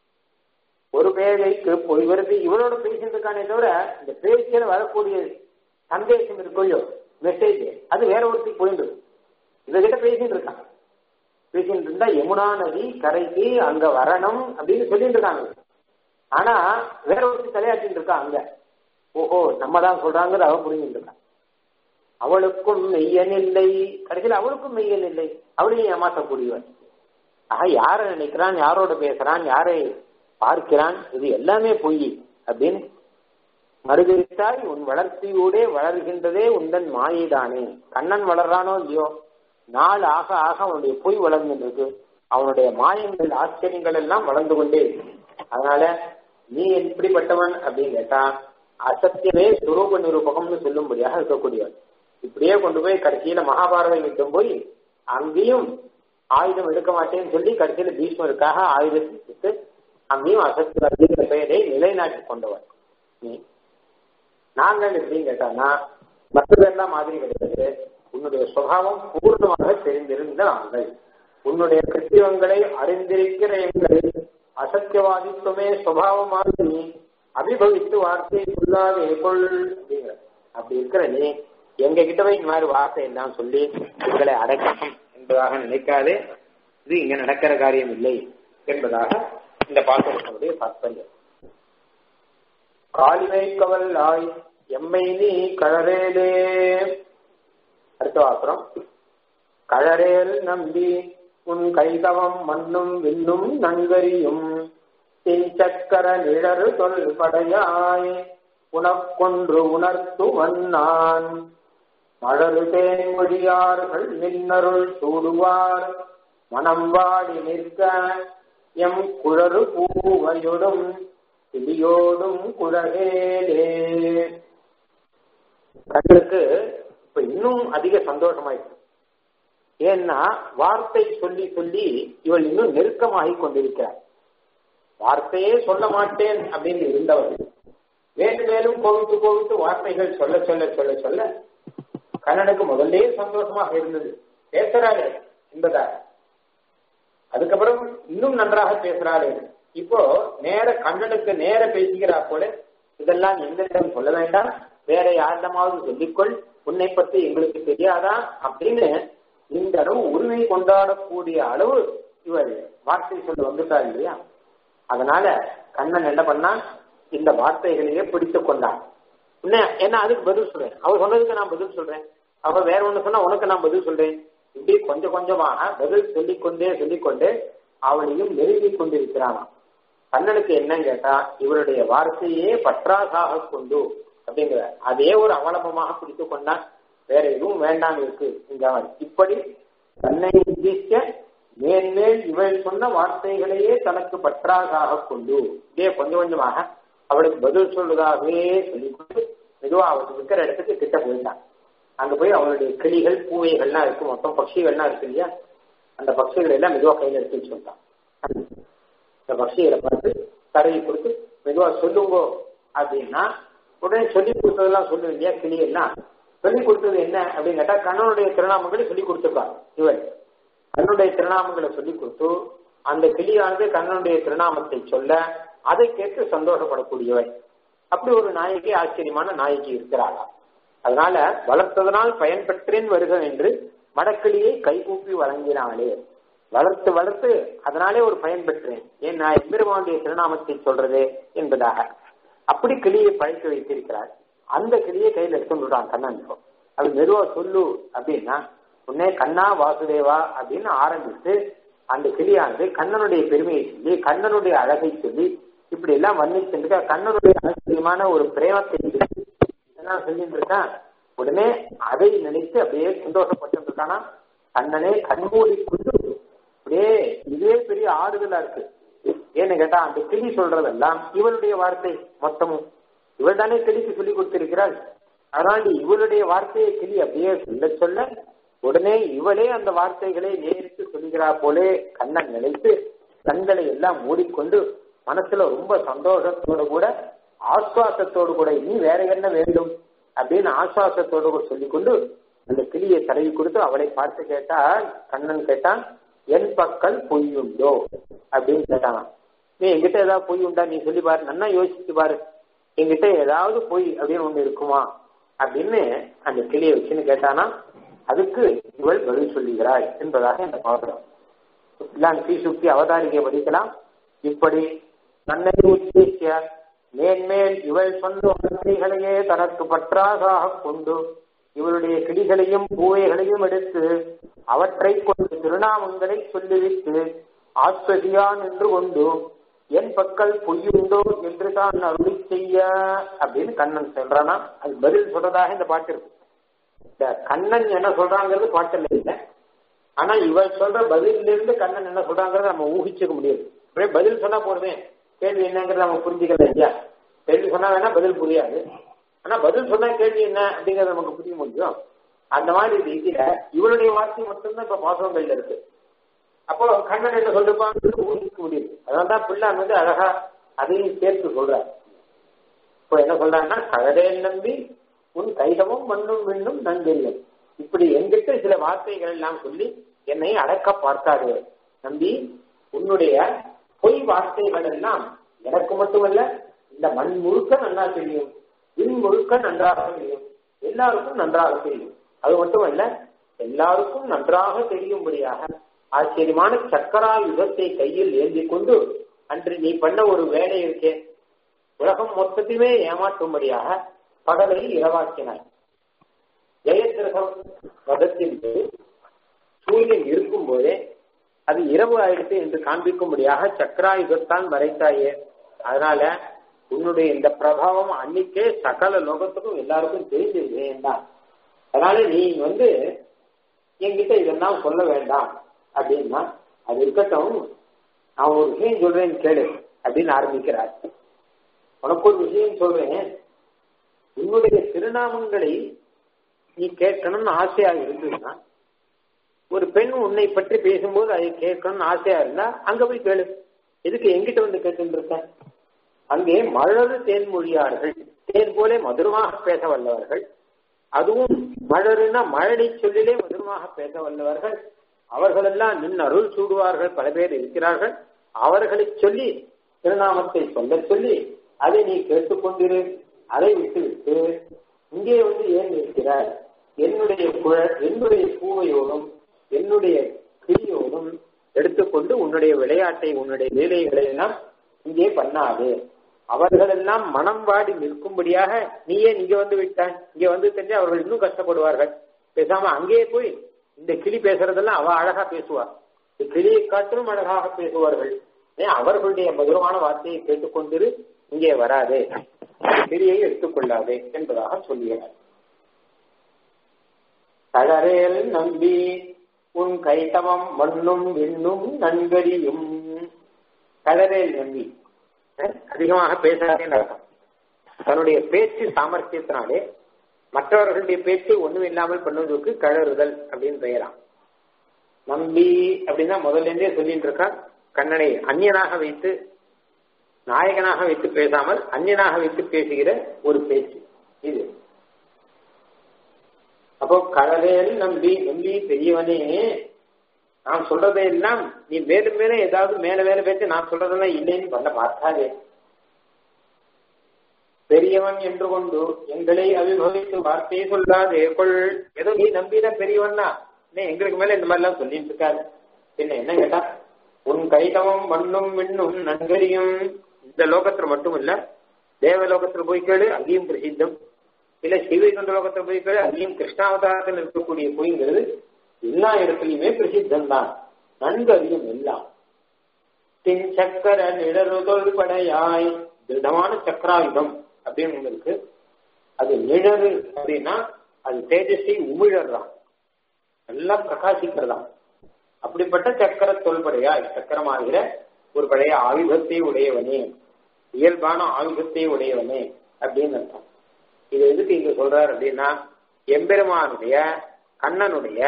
ஒரு பேதைக்கு பொய் வருது இவளோட பேசிட்டு இருக்கானே தவிர இந்த பேச்சில வரக்கூடிய சந்தேசம் இருக்கோ மெசேஜ் அது வேற ஒருத்திக்கு போயிட்டு இவகிட்ட பேசிட்டு இருக்கான் பேசிட்டு இருந்தா யமுனா நதி கரைக்கு அங்க வரணும் அப்படின்னு சொல்லிட்டு இருக்காங்க ஆனா வேற ஒருத்தி தலையாட்டிட்டு இருக்கா அங்க ஓஹோ நம்ம தான் சொல்றாங்கிறது அவன் புரிஞ்சுட்டு இருக்கான் அவளுக்கும் மெய்யன் இல்லை கடைசியில் அவளுக்கும் மெய்யன் இல்லை அவளையும் ஏமாற்றக்கூடியவன் ஆக யாரை நினைக்கிறான் யாரோட பேசுறான் யாரை பார்க்கிறான் இது எல்லாமே பொய் அப்படின்னு மறுதளித்தாய் உன் வளர்ச்சியோடே வளர்கின்றதே உந்தன் மாயைதானே கண்ணன் வளர்றானோ இல்லையோ நாள் ஆக ஆக அவனுடைய பொய் வளர்ந்துருக்கு அவனுடைய மாயங்கள் ஆச்சரியங்கள் எல்லாம் வளர்ந்து கொண்டே இருக்கு அதனால நீ எப்படிப்பட்டவன் அப்படின்னு கேட்டா அசத்தியமே சுரூப நிரூபகம்னு சொல்லும்படியாக இருக்கக்கூடியவன் இப்படியே கொண்டு போய் கடைசியில மகாபாரதம் யுத்தம் போய் அங்கேயும் ஆயுதம் எடுக்க மாட்டேன்னு சொல்லி கடைசியில பீஷ்மருக்காக ஆயுதத்தை கொடுத்து அங்கேயும் அசத்தியங்கிற பெயரை நிலைநாட்டி கொண்டவர் நீ நாங்கள் எப்படின்னு கேட்டானா மற்றதெல்லாம் மாதிரி கிடையாது உன்னுடைய சுபாவம் பூர்ணமாக தெரிந்திருந்த நாங்கள் உன்னுடைய கிருத்தியங்களை அறிந்திருக்கிற எங்கள் அசத்தியவாதித்துவமே சுபாவமாக நீ அபிபவித்து வார்த்தை சொல்லாதே கொள் அப்படிங்கிற அப்படி இருக்கிற நீ எங்க கிட்ட போய் இந்த மாதிரி வார்த்தை எல்லாம் சொல்லி உங்களை அடக்கணும் என்பதாக நினைக்காதே இது இங்க நடக்கிற காரியம் இல்லை என்பதாக இந்த பாத்திரத்தினுடைய தாற்பயம் காலிமை கவல்லாய் எம்மை நீ கழறேலே அடுத்த பாத்திரம் கழறேல் நம்பி உன் கைதவம் மண்ணும் விண்ணும் நன்கரியும் சக்கர நிழறு தொல் படையாய் உனக்கொன்று உணர்த்துவன் நான் மழறு தேன்மொழியார்கள் நின்னருள் சூடுவார் மனம் வாடி நிற்க எம் குழறு பூவையொடும் இடியோடும் குழகேலே கண்ணுக்கு இப்ப இன்னும் அதிக சந்தோஷமாயிருக்கு ஏன்னா வார்த்தை சொல்லி சொல்லி இவள் இன்னும் நெருக்கமாகி கொண்டிருக்கிறார் வார்த்தையே சொல்ல மாட்டேன் அப்படின்னு இருந்தவர் மேலும் மேலும் கோவித்து கோவித்து வார்த்தைகள் சொல்ல சொல்ல சொல்ல சொல்ல கண்ணனுக்கு முதல்லே சந்தோஷமாக இருந்தது பேசுறாளே என்பதாக அதுக்கப்புறம் இன்னும் நன்றாக பேசுறாளே இப்போ நேர கண்ணனுக்கு நேர பேசுகிறா போல இதெல்லாம் எங்களிடம் சொல்ல வேண்டாம் வேற யாரிடமாவது சொல்லிக்கொள் உன்னை பற்றி எங்களுக்கு தெரியாதா அப்படின்னு இந்த அளவு உரிமை கொண்டாடக்கூடிய அளவு இவர் வார்த்தை சொல்ல வந்துட்டார் இல்லையா அதனால கண்ணன் என்ன பண்ணா இந்த வார்த்தைகளையே பிடித்து கொண்டான் என்ன அதுக்கு பதில் சொல்றேன் அவர் சொன்னதுக்கு நான் பதில் சொல்றேன் அவ வேற ஒண்ணு சொன்னா உனக்கு நான் பதில் சொல்றேன் இப்படி கொஞ்சம் கொஞ்சமாக பதில் சொல்லிக்கொண்டே சொல்லிக்கொண்டே அவளையும் நெருங்கி கொண்டிருக்கிறானா கண்ணனுக்கு என்னன்னு கேட்டா இவருடைய வார்த்தையே பற்றாசாக கொண்டு அப்படிங்கிற அதே ஒரு அவலம்பமாக பிடித்து கொண்டான் வேற எதுவும் வேண்டாம் இருக்கு இப்படி தன்னை உத்தேசிக்க மேன்மேல் இவள் சொன்ன வார்த்தைகளையே தனக்கு பற்றாசாக கொண்டு இதே கொஞ்சம் கொஞ்சமாக அவளுக்கு பதில் சொல்வதாகவே சொல்லிக்கொண்டு மெதுவா அவளுக்கு இருக்கிற இடத்துக்கு கிட்ட போயிட்டான் அங்க போய் அவளுடைய கிளிகள் பூவைகள்லாம் இருக்கு மொத்தம் பட்சிகள்லாம் இருக்கு இல்லையா அந்த பட்சிகளை எல்லாம் மெதுவா கையில எடுத்து சொல்லிட்டான் இந்த பட்சிகளை பார்த்து தடவி கொடுத்து மெதுவா சொல்லுங்கோ அப்படின்னா உடனே சொல்லி கொடுத்ததெல்லாம் சொல்லும் இல்லையா கிளி எல்லாம் சொல்லி கொடுத்தது என்ன அப்படின்னு கேட்டா கண்ணனுடைய திருநாமங்களை சொல்லி கொடுத்துருக்காங்க இவள் கண்ணனுடைய திருநாமங்களை சொல்லி கொடுத்து அந்த கிளியானது கண்ணனுடைய திருநாமத்தை சொல்ல அதை கேட்டு சந்தோஷப்படக்கூடியவள் அப்படி ஒரு நாயகி ஆச்சரியமான நாயகி இருக்கிறாளா அதனால வளர்த்ததனால் பயன் பெற்றேன் வருக என்று மடக்கிளியை கைகூப்பி வழங்கினாளே வளர்த்து வளர்த்து அதனாலே ஒரு பயன் பெற்றேன் ஏன் நான் எம்பெருமானுடைய திருநாமத்தை சொல்றது என்பதாக அப்படி கிளியை பழக்க வைத்திருக்கிறார் அந்த கிளியை கையில் எடுத்துட்டான் கண்ணன் இப்போ அது மெதுவா சொல்லு அப்படின்னா உன்னே கண்ணா வாசுதேவா அப்படின்னு ஆரம்பித்து அந்த கிளியானது கண்ணனுடைய பெருமையை சொல்லி கண்ணனுடைய அழகை சொல்லி இப்படி எல்லாம் வர்ணிச்சுட்டு கண்ணனுடைய ஆச்சரியமான ஒரு பிரேமத்தை இதெல்லாம் சொல்லிட்டு இருக்கான் உடனே அதை நினைத்து அப்படியே சந்தோஷப்பட்டு இருக்கானா கண்ணனே கண்மூடி கொண்டு அப்படியே இதே பெரிய ஆறுதலா இருக்கு ஏன்னு கேட்டா அந்த கிளி சொல்றதெல்லாம் இவளுடைய வார்த்தை மொத்தமும் இவள் தானே கிளிக்கு சொல்லி கொடுத்திருக்கிறாள் அதனால் இவளுடைய வார்த்தையை கிளி அப்படியே சொல்ல சொல்ல உடனே இவளே அந்த வார்த்தைகளை நேரிட்டு சொல்லுகிறா போலே கண்ணன் நினைத்து கண்களை எல்லாம் மூடிக்கொண்டு மனசுல ரொம்ப சந்தோஷத்தோடு கூட ஆஸ்வாசத்தோடு கூட இனி வேற என்ன வேண்டும் அப்படின்னு ஆஸ்வாசத்தோடு கூட சொல்லிக்கொண்டு அந்த கிளியை தடவி கொடுத்து அவளை பார்த்து கேட்டா கண்ணன் கேட்டான் என் பக்கல் பொய்யுண்டோ அப்படின்னு கேட்டான் நீ என்கிட்ட ஏதாவது பொய் உண்டா நீ சொல்லி பாரு நன்னா யோசிச்சு பாரு என்கிட்ட ஏதாவது பொய் அப்படின்னு ஒண்ணு இருக்குமா அப்படின்னு அந்த கிளியை வச்சுன்னு கேட்டானா அதுக்கு இவள் பதில் சொல்லுகிறாள் என்பதாக இந்த பாத்திரம் எல்லாம் ஸ்ரீசுக்தி அவதாரிகை படிக்கலாம் இப்படி தன்னை உத்தேசிய மேன்மேல் இவள் சொந்த வார்த்தைகளையே தனக்கு பற்றாதாக கொண்டு இவருடைய கிளிகளையும் பூவைகளையும் எடுத்து அவற்றை கொண்டு திருநாமங்களை சொல்லிவிட்டு ஆஸ்வதியான் என்று கொண்டு என் பக்கல் பொய்யுண்டோ என்று தான் அருளி செய்ய அப்படின்னு கண்ணன் சொல்றானா அது பதில் சொல்றதாக இந்த பாட்டு இருக்கு இந்த கண்ணன் என்ன சொல்றாங்கிறது பாட்டில் இல்லை ஆனா இவள் சொல்ற பதில இருந்து கண்ணன் என்ன சொல்றாங்கிறத நம்ம ஊகிச்சுக்க முடியாது அப்படியே பதில் சொன்னா போறதே கேள்வி என்னங்கிறத நம்ம புரிஞ்சுக்கல இல்லையா கேள்வி சொன்னா வேணா பதில் புரியாது ஆனா பதில் சொன்னா கேள்வி என்ன அப்படிங்கறத நமக்கு புரிய முடியும் அந்த மாதிரி ரீதியில இவளுடைய வார்த்தை மட்டும்தான் இப்ப பாசவங்கள்ல இருக்கு அப்போ கண்ணன் என்ன சொல்லிருப்பாங்க ஊகிக்க முடியுது அதனால்தான் பிள்ளை வந்து அழகா அதையும் சேர்த்து சொல்றார் இப்போ என்ன சொல்றாங்கன்னா கழகே நம்பி உன் கைதமும் மண்ணும் விண்ணும் நன்கெரியும் இப்படி எங்கிட்ட சில வார்த்தைகள் எல்லாம் சொல்லி என்னை அடக்க பார்க்காது நம்பி உன்னுடைய பொய் வார்த்தைகள் எல்லாம் எனக்கு மட்டுமல்ல இந்த மண் முழுக்க நன்றா தெரியும் விண் முழுக்க நன்றாக தெரியும் எல்லாருக்கும் நன்றாக தெரியும் அது மட்டுமல்ல எல்லாருக்கும் நன்றாக தெரியும்படியாக ஆச்சரியமான சக்கரா யுகத்தை கையில் ஏந்தி கொண்டு அன்று நீ பண்ண ஒரு வேலை இருக்கே உலகம் மொத்தத்தையுமே ஏமாற்றும்படியாக பகலை இரவாக்கினாய் ஜெயதிரகம் வதத்தின் போது சூரியன் இருக்கும் போதே அது இரவு ஆயிடுச்சு என்று காண்பிக்கும்படியாக சக்கராயுகத்தான் வரைத்தாயே அதனால உன்னுடைய இந்த பிரபாவம் அன்னைக்கே சகல லோகத்துக்கும் எல்லாருக்கும் தெரிஞ்சு வேண்டாம் அதனால நீ வந்து என்கிட்ட இதெல்லாம் சொல்ல வேண்டாம் அப்படின்னா அது இருக்கட்டும் நான் ஒரு விஷயம் சொல்றேன் கேளு அப்படின்னு ஆரம்பிக்கிறார் உனக்கு ஒரு விஷயம் சொல்றேன் உன்னுடைய திருநாமங்களை நீ கேட்கணும்னு ஆசையா இருந்ததுன்னா ஒரு பெண் உன்னை பற்றி பேசும்போது அதை கேட்கணும்னு ஆசையா இருந்தா அங்க போய் கேளு எதுக்கு எங்கிட்ட வந்து கேட்டு இருக்க அங்கே மழறு தேன்மொழியார்கள் தேன் போலே மதுரமாக பேச வல்லவர்கள் அதுவும் மழறுனா மழலை சொல்லிலே மதுரமாக பேச வல்லவர்கள் அவர்களெல்லாம் நின் அருள் சூடுவார்கள் பல பேர் இருக்கிறார்கள் அவர்களை சொல்லி திருநாமத்தை சொல்ல சொல்லி அதை நீ கேட்டுக்கொண்டிரு அதை விட்டு விட்டு இங்கே வந்து ஏன் இருக்கிறார் என்னுடைய குழல் என்னுடைய பூவையோடும் என்னுடைய கிளியோடும் எடுத்துக்கொண்டு உன்னுடைய விளையாட்டை உன்னுடைய லீலைகளை எல்லாம் இங்கே பண்ணாது அவர்களெல்லாம் மனம் வாடி நிற்கும்படியாக நீயே இங்க வந்து விட்டாய் இங்க வந்து தெரிஞ்சு அவர்கள் இன்னும் கஷ்டப்படுவார்கள் பேசாம அங்கேயே போய் இந்த கிளி பேசுறதெல்லாம் அவ அழகா பேசுவா இந்த கிளியை காட்டிலும் அழகாக பேசுவார்கள் ஏன் அவர்களுடைய மதுரமான வார்த்தையை கேட்டுக்கொண்டிரு இங்கே வராதே கிளியை எடுத்துக்கொள்ளாதே என்பதாக சொல்லுகிறார் தளரேல் நம்பி உன் கைத்தவம் மண்ணும் விண்ணும் நன்கறியும் தளரேல் நம்பி அதிகமாக பேசாதேன்னு அர்த்தம் தன்னுடைய பேச்சு சாமர்த்தியத்தினாலே மற்றவர்களுடைய பேச்சை ஒண்ணும் இல்லாமல் பண்ணுவதற்கு கழறுதல் அப்படின்னு பெயராம் நம்பி அப்படின்னா முதல்ல இருந்தே சொல்லிட்டு இருக்கான் கண்ணனை அந்நியனாக வைத்து நாயகனாக வைத்து பேசாமல் அந்நியனாக வைத்து பேசுகிற ஒரு பேச்சு இது அப்போ கடலேல் நம்பி நம்பி பெரியவனே நான் சொல்றதை எல்லாம் நீ மேலும் மேலும் ஏதாவது மேல மேல பேச்சு நான் சொல்றதெல்லாம் இல்லைன்னு பண்ண பார்க்காதே பெரியவன் என்று கொண்டு எங்களை அபிபவித்து வார்த்தையை சொல்லாதே கொள் ஏதோ நீ நம்பின பெரியவன்னா எங்களுக்கு மேல இந்த மாதிரி எல்லாம் சொல்லிட்டு இருக்காரு பின்ன என்ன கேட்டா உன் கைதவம் மண்ணும் விண்ணும் நன்கரியும் இந்த லோகத்துல மட்டும் இல்ல தேவலோகத்துல போய் கேளு அங்கேயும் பிரசித்தம் இல்ல ஸ்ரீவைகுண்ட லோகத்துல போய் கேளு அங்கேயும் கிருஷ்ணாவதாரத்தில் இருக்கக்கூடிய பொய்ங்கிறது எல்லா இடத்துலயுமே பிரசித்தம் தான் நன்கு அறியும் எல்லாம் தின் சக்கர நிழறுதொல் படையாய் திருடமான சக்கராயுதம் அப்படின்னு ஒண்ணு இருக்கு அது நிழறு அப்படின்னா அது தேஜஸை உமிழறான் நல்லா பிரகாசிக்கிறதாம் அப்படிப்பட்ட சக்கர தொல்படையாய் சக்கரமாகிற ஒரு பழைய ஆயுதத்தை உடையவனே இயல்பான ஆயுதத்தை உடையவனே அப்படின்னு அர்த்தம் இது எதுக்கு இங்க சொல்றாரு அப்படின்னா எம்பெருமானுடைய கண்ணனுடைய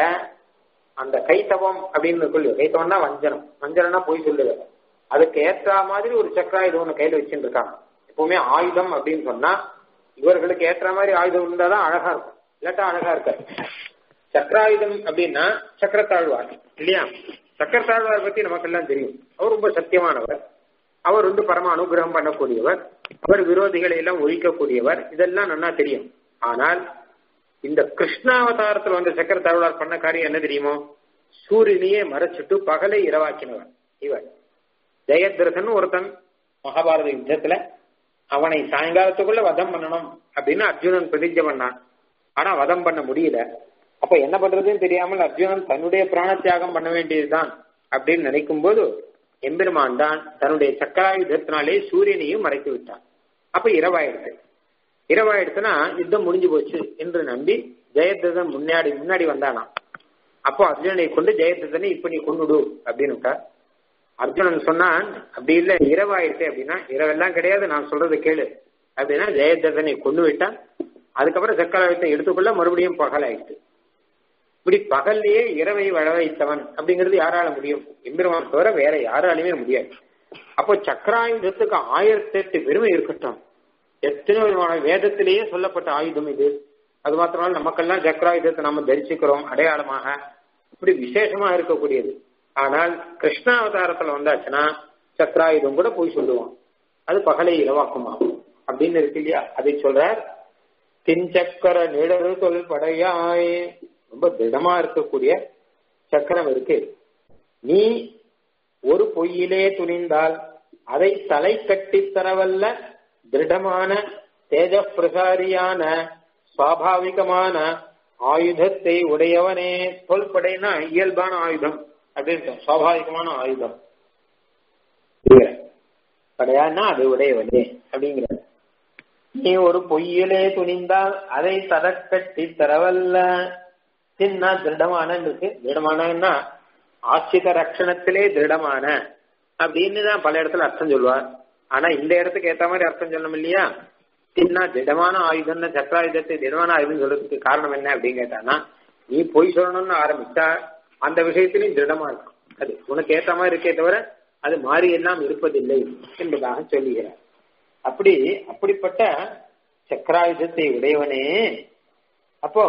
அந்த கைத்தவம் அப்படின்னு சொல்லு கைத்தவம்னா வஞ்சனம் வஞ்சனம்னா போய் சொல்லுது அதுக்கு ஏற்ற மாதிரி ஒரு சக்கராயுதம் ஒன்று கையில வச்சுட்டு இருக்காங்க எப்பவுமே ஆயுதம் அப்படின்னு சொன்னா இவர்களுக்கு ஏற்ற மாதிரி ஆயுதம் இருந்தாதான் அழகா இருக்கும் இல்லாட்டா அழகா இருக்காது சக்கராயுதம் அப்படின்னா சக்கரத்தாழ்வார் இல்லையா சக்கரத்தாழ்வார் பத்தி நமக்கு எல்லாம் தெரியும் அவர் ரொம்ப சத்தியமானவர் அவர் வந்து பரம அனுகிரகம் பண்ணக்கூடியவர் அவர் விரோதிகளை எல்லாம் ஒழிக்கக்கூடியவர் இதெல்லாம் நல்லா தெரியும் ஆனால் இந்த கிருஷ்ணாவதாரத்தில் வந்த சக்கரத்தாழ்வார் பண்ண காரியம் என்ன தெரியுமோ சூரியனையே மறைச்சிட்டு பகலை இரவாக்கினவர் இவர் ஜெயத்ரசன் ஒருத்தன் மகாபாரத யுத்தத்துல அவனை சாயங்காலத்துக்குள்ள வதம் பண்ணணும் அப்படின்னு அர்ஜுனன் பிரதிஜை பண்ணான் ஆனா வதம் பண்ண முடியல அப்ப என்ன பண்றதுன்னு தெரியாமல் அர்ஜுனன் தன்னுடைய பிராண தியாகம் பண்ண வேண்டியதுதான் அப்படின்னு நினைக்கும் போது எம்பெருமான் தான் தன்னுடைய சக்கராயுதத்தினாலே சூரியனையும் மறைத்து விட்டான் அப்ப இரவாயிடுச்சு இரவாயிடுச்சுன்னா யுத்தம் முடிஞ்சு போச்சு என்று நம்பி ஜெயத்ரதன் முன்னாடி முன்னாடி வந்தானாம் அப்போ அர்ஜுனனை கொண்டு ஜெயத்ரதனை இப்ப நீ கொண்டுடு அப்படின்னு விட்டார் அர்ஜுனன் சொன்னான் அப்படி இல்ல இரவாயிடுச்சு அப்படின்னா இரவெல்லாம் கிடையாது நான் சொல்றது கேளு அப்படின்னா ஜெயத்ரதனை கொண்டு விட்டான் அதுக்கப்புறம் சக்கராயுதத்தை எடுத்துக்கொள்ள மறுபடியும் பகல் ஆயிடுச்சு இப்படி பகல்லையே இரவை வள வைத்தவன் அப்படிங்கிறது யாரால முடியும் எம்பெருமான் தவிர வேற யாராலுமே முடியாது அப்போ சக்கராயுதத்துக்கு ஆயிரத்தி எட்டு பெருமை இருக்கட்டும் எத்தனை விதமான வேதத்திலேயே சொல்லப்பட்ட ஆயுதம் இது அது மாத்திரமல்ல நமக்கெல்லாம் சக்கராயுதத்தை நாம தரிசிக்கிறோம் அடையாளமாக இப்படி விசேஷமா இருக்கக்கூடியது ஆனால் கிருஷ்ணாவதாரத்துல வந்தாச்சுன்னா சக்கராயுதம் கூட போய் சொல்லுவான் அது பகலை இரவாக்குமாகும் அப்படின்னு இருக்கு இல்லையா அதை சொல்றார் தின்சக்கர நிழறு தொல் படையாய் ரொம்ப திடமா இருக்கக்கூடிய சக்கரம் இருக்கு நீ ஒரு பொய்யிலே துணிந்தால் அதை தலை கட்டித் தரவல்ல திருடமான தேஜ பிரசாரியான சுவாபாவிகமான ஆயுதத்தை உடையவனே தொல்படைனா இயல்பான ஆயுதம் அப்படின்னு சுவாபாவிகமான ஆயுதம் படையான்னா அது உடையவனே அப்படிங்கிற நீ ஒரு பொய்யிலே துணிந்தால் அதை தரக்கட்டி தரவல்ல சின்ன திருடமான இருக்கு திருடமானன்னா ஆசிரித ரட்சணத்திலே திருடமான அப்படின்னு தான் பல இடத்துல அர்த்தம் சொல்லுவார் ஆனா இந்த இடத்துக்கு ஏத்த மாதிரி அர்த்தம் சொல்லணும் இல்லையா தின்னா திடமான ஆயுதம்னு சக்கராயுதத்தை திடமான ஆயுதம் சொல்றதுக்கு காரணம் என்ன அப்படின்னு கேட்டானா நீ பொய் சொல்லணும்னு ஆரம்பிச்சா அந்த விஷயத்திலையும் திடமா இருக்கும் அது உனக்கு ஏத்த மாதிரி இருக்கே தவிர அது மாறி எல்லாம் இருப்பதில்லை என்பதாக சொல்லுகிறார் அப்படி அப்படிப்பட்ட சக்கராயுதத்தை உடையவனே அப்போ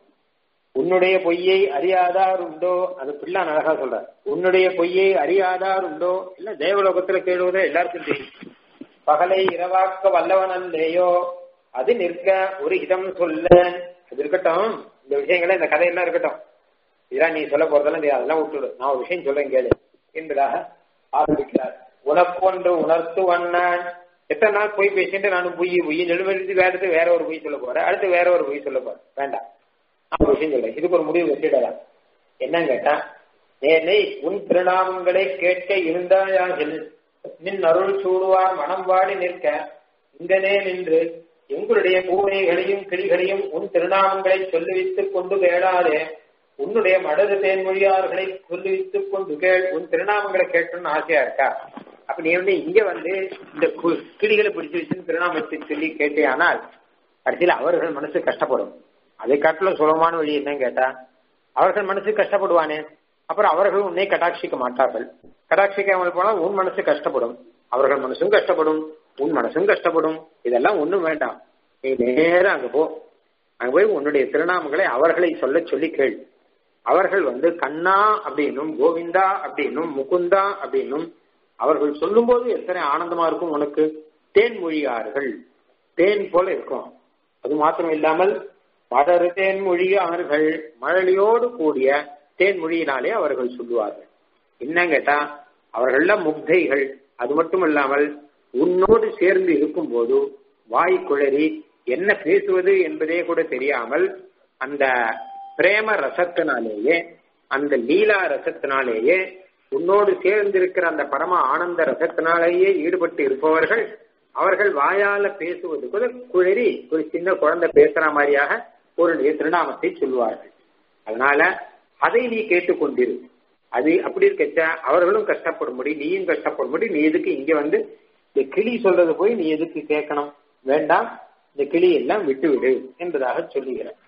உன்னுடைய பொய்யை அறியாதார் உண்டோ அது பிள்ளை அழகா சொல்ற உன்னுடைய பொய்யை அறியாதார் உண்டோ இல்ல தேவலோகத்துல கேளுவதோ எல்லாருக்கும் தெரியும் பகலை இரவாக்க வல்லவன் அல்லையோ அது நிற்க ஒரு இதம் சொல்ல அது இருக்கட்டும் இந்த விஷயங்கள இந்த கதையெல்லாம் இருக்கட்டும் இதெல்லாம் நீ சொல்ல போறதெல்லாம் தெரியாது அதெல்லாம் விட்டுடு நான் ஒரு விஷயம் சொல்றேன் கேளு என்பதாக ஆரம்பிக்கிறார் உனக்கொன்று உணர்த்து வண்ணான் எத்தனை நாள் பொய் பேசிட்டு நானும் பொய் பொய் நெடுமெடுத்து வேற இடத்து வேற ஒரு பொய் சொல்ல போறேன் அடுத்து வேற ஒரு பொய் சொல்ல போறேன் வேண்டாம் நான் ஒரு விஷயம் சொல்றேன் இதுக்கு ஒரு முடிவு வச்சிடலாம் என்னன்னு கேட்டா நேர்லை உன் திருநாமங்களை கேட்க இருந்தாயாகில் நின் அருள் சூடுவார் மனம் வாடி நிற்க இங்கனே நின்று எங்களுடைய பூனைகளையும் கிளிகளையும் உன் திருநாமங்களை சொல்லுவித்துக் கொண்டு கேளாதே உன்னுடைய மடது தேன்மொழியார்களை சொல்லுவித்துக் கொண்டு கேள் உன் திருநாமங்களை கேட்கணும்னு ஆசையா இருக்கா அப்ப நீ வந்து இங்க வந்து இந்த கிளிகளை பிடிச்சு வச்சு திருநாமத்தை சொல்லி கேட்டேயானால் கடைசியில் அவர்கள் மனசு கஷ்டப்படும் அதை காட்டிலும் சுலபமான வழி என்னன்னு கேட்டா அவர்கள் மனசு கஷ்டப்படுவானே அப்புறம் அவர்கள் உன்னை கட்டாட்சிக்க மாட்டார்கள் கட்டாட்சிக்காமல் போனால் உன் மனசு கஷ்டப்படும் அவர்கள் மனசும் கஷ்டப்படும் உன் மனசும் கஷ்டப்படும் இதெல்லாம் ஒண்ணும் வேண்டாம் நீ நேரம் அங்க போ அங்க போய் உன்னுடைய திருநாமங்களை அவர்களை சொல்ல சொல்லி கேள் அவர்கள் வந்து கண்ணா அப்படின்னும் கோவிந்தா அப்படின்னும் முகுந்தா அப்படின்னும் அவர்கள் சொல்லும்போது எத்தனை ஆனந்தமா இருக்கும் உனக்கு தேன் மொழியார்கள் தேன் போல இருக்கும் அது மாத்திரம் இல்லாமல் மலர் தேன் மொழியார்கள் மழலையோடு கூடிய தேன் மொழியினாலே அவர்கள் சொல்லுவார்கள் என்ன கேட்டா அவர்கள முக்தைகள் அது மட்டும் இல்லாமல் உன்னோடு சேர்ந்து இருக்கும் போது வாய் குழறி என்ன பேசுவது என்பதே கூட தெரியாமல் அந்த பிரேம ரசத்தினாலேயே அந்த லீலா ரசத்தினாலேயே உன்னோடு சேர்ந்திருக்கிற அந்த பரம ஆனந்த ரசத்தினாலேயே ஈடுபட்டு இருப்பவர்கள் அவர்கள் வாயால பேசுவது கூட குழறி ஒரு சின்ன குழந்தை பேசுற மாதிரியாக ஒரு திருநாமத்தை சொல்லுவார்கள் அதனால அதை நீ கேட்டுக்கொண்டிரு அது அப்படி இருக்கச்ச அவர்களும் கஷ்டப்படும்படி நீயும் கஷ்டப்படும்படி நீ எதுக்கு இங்க வந்து இந்த கிளி சொல்றது போய் நீ எதுக்கு கேட்கணும் வேண்டாம் இந்த கிளி எல்லாம் விட்டு விடு என்பதாக சொல்லுகிறார்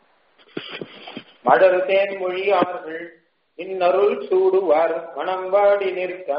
மடர் தேன் மொழி அவர்கள் இன்னருள் சூடுவார் மனம் வாடி நிற்க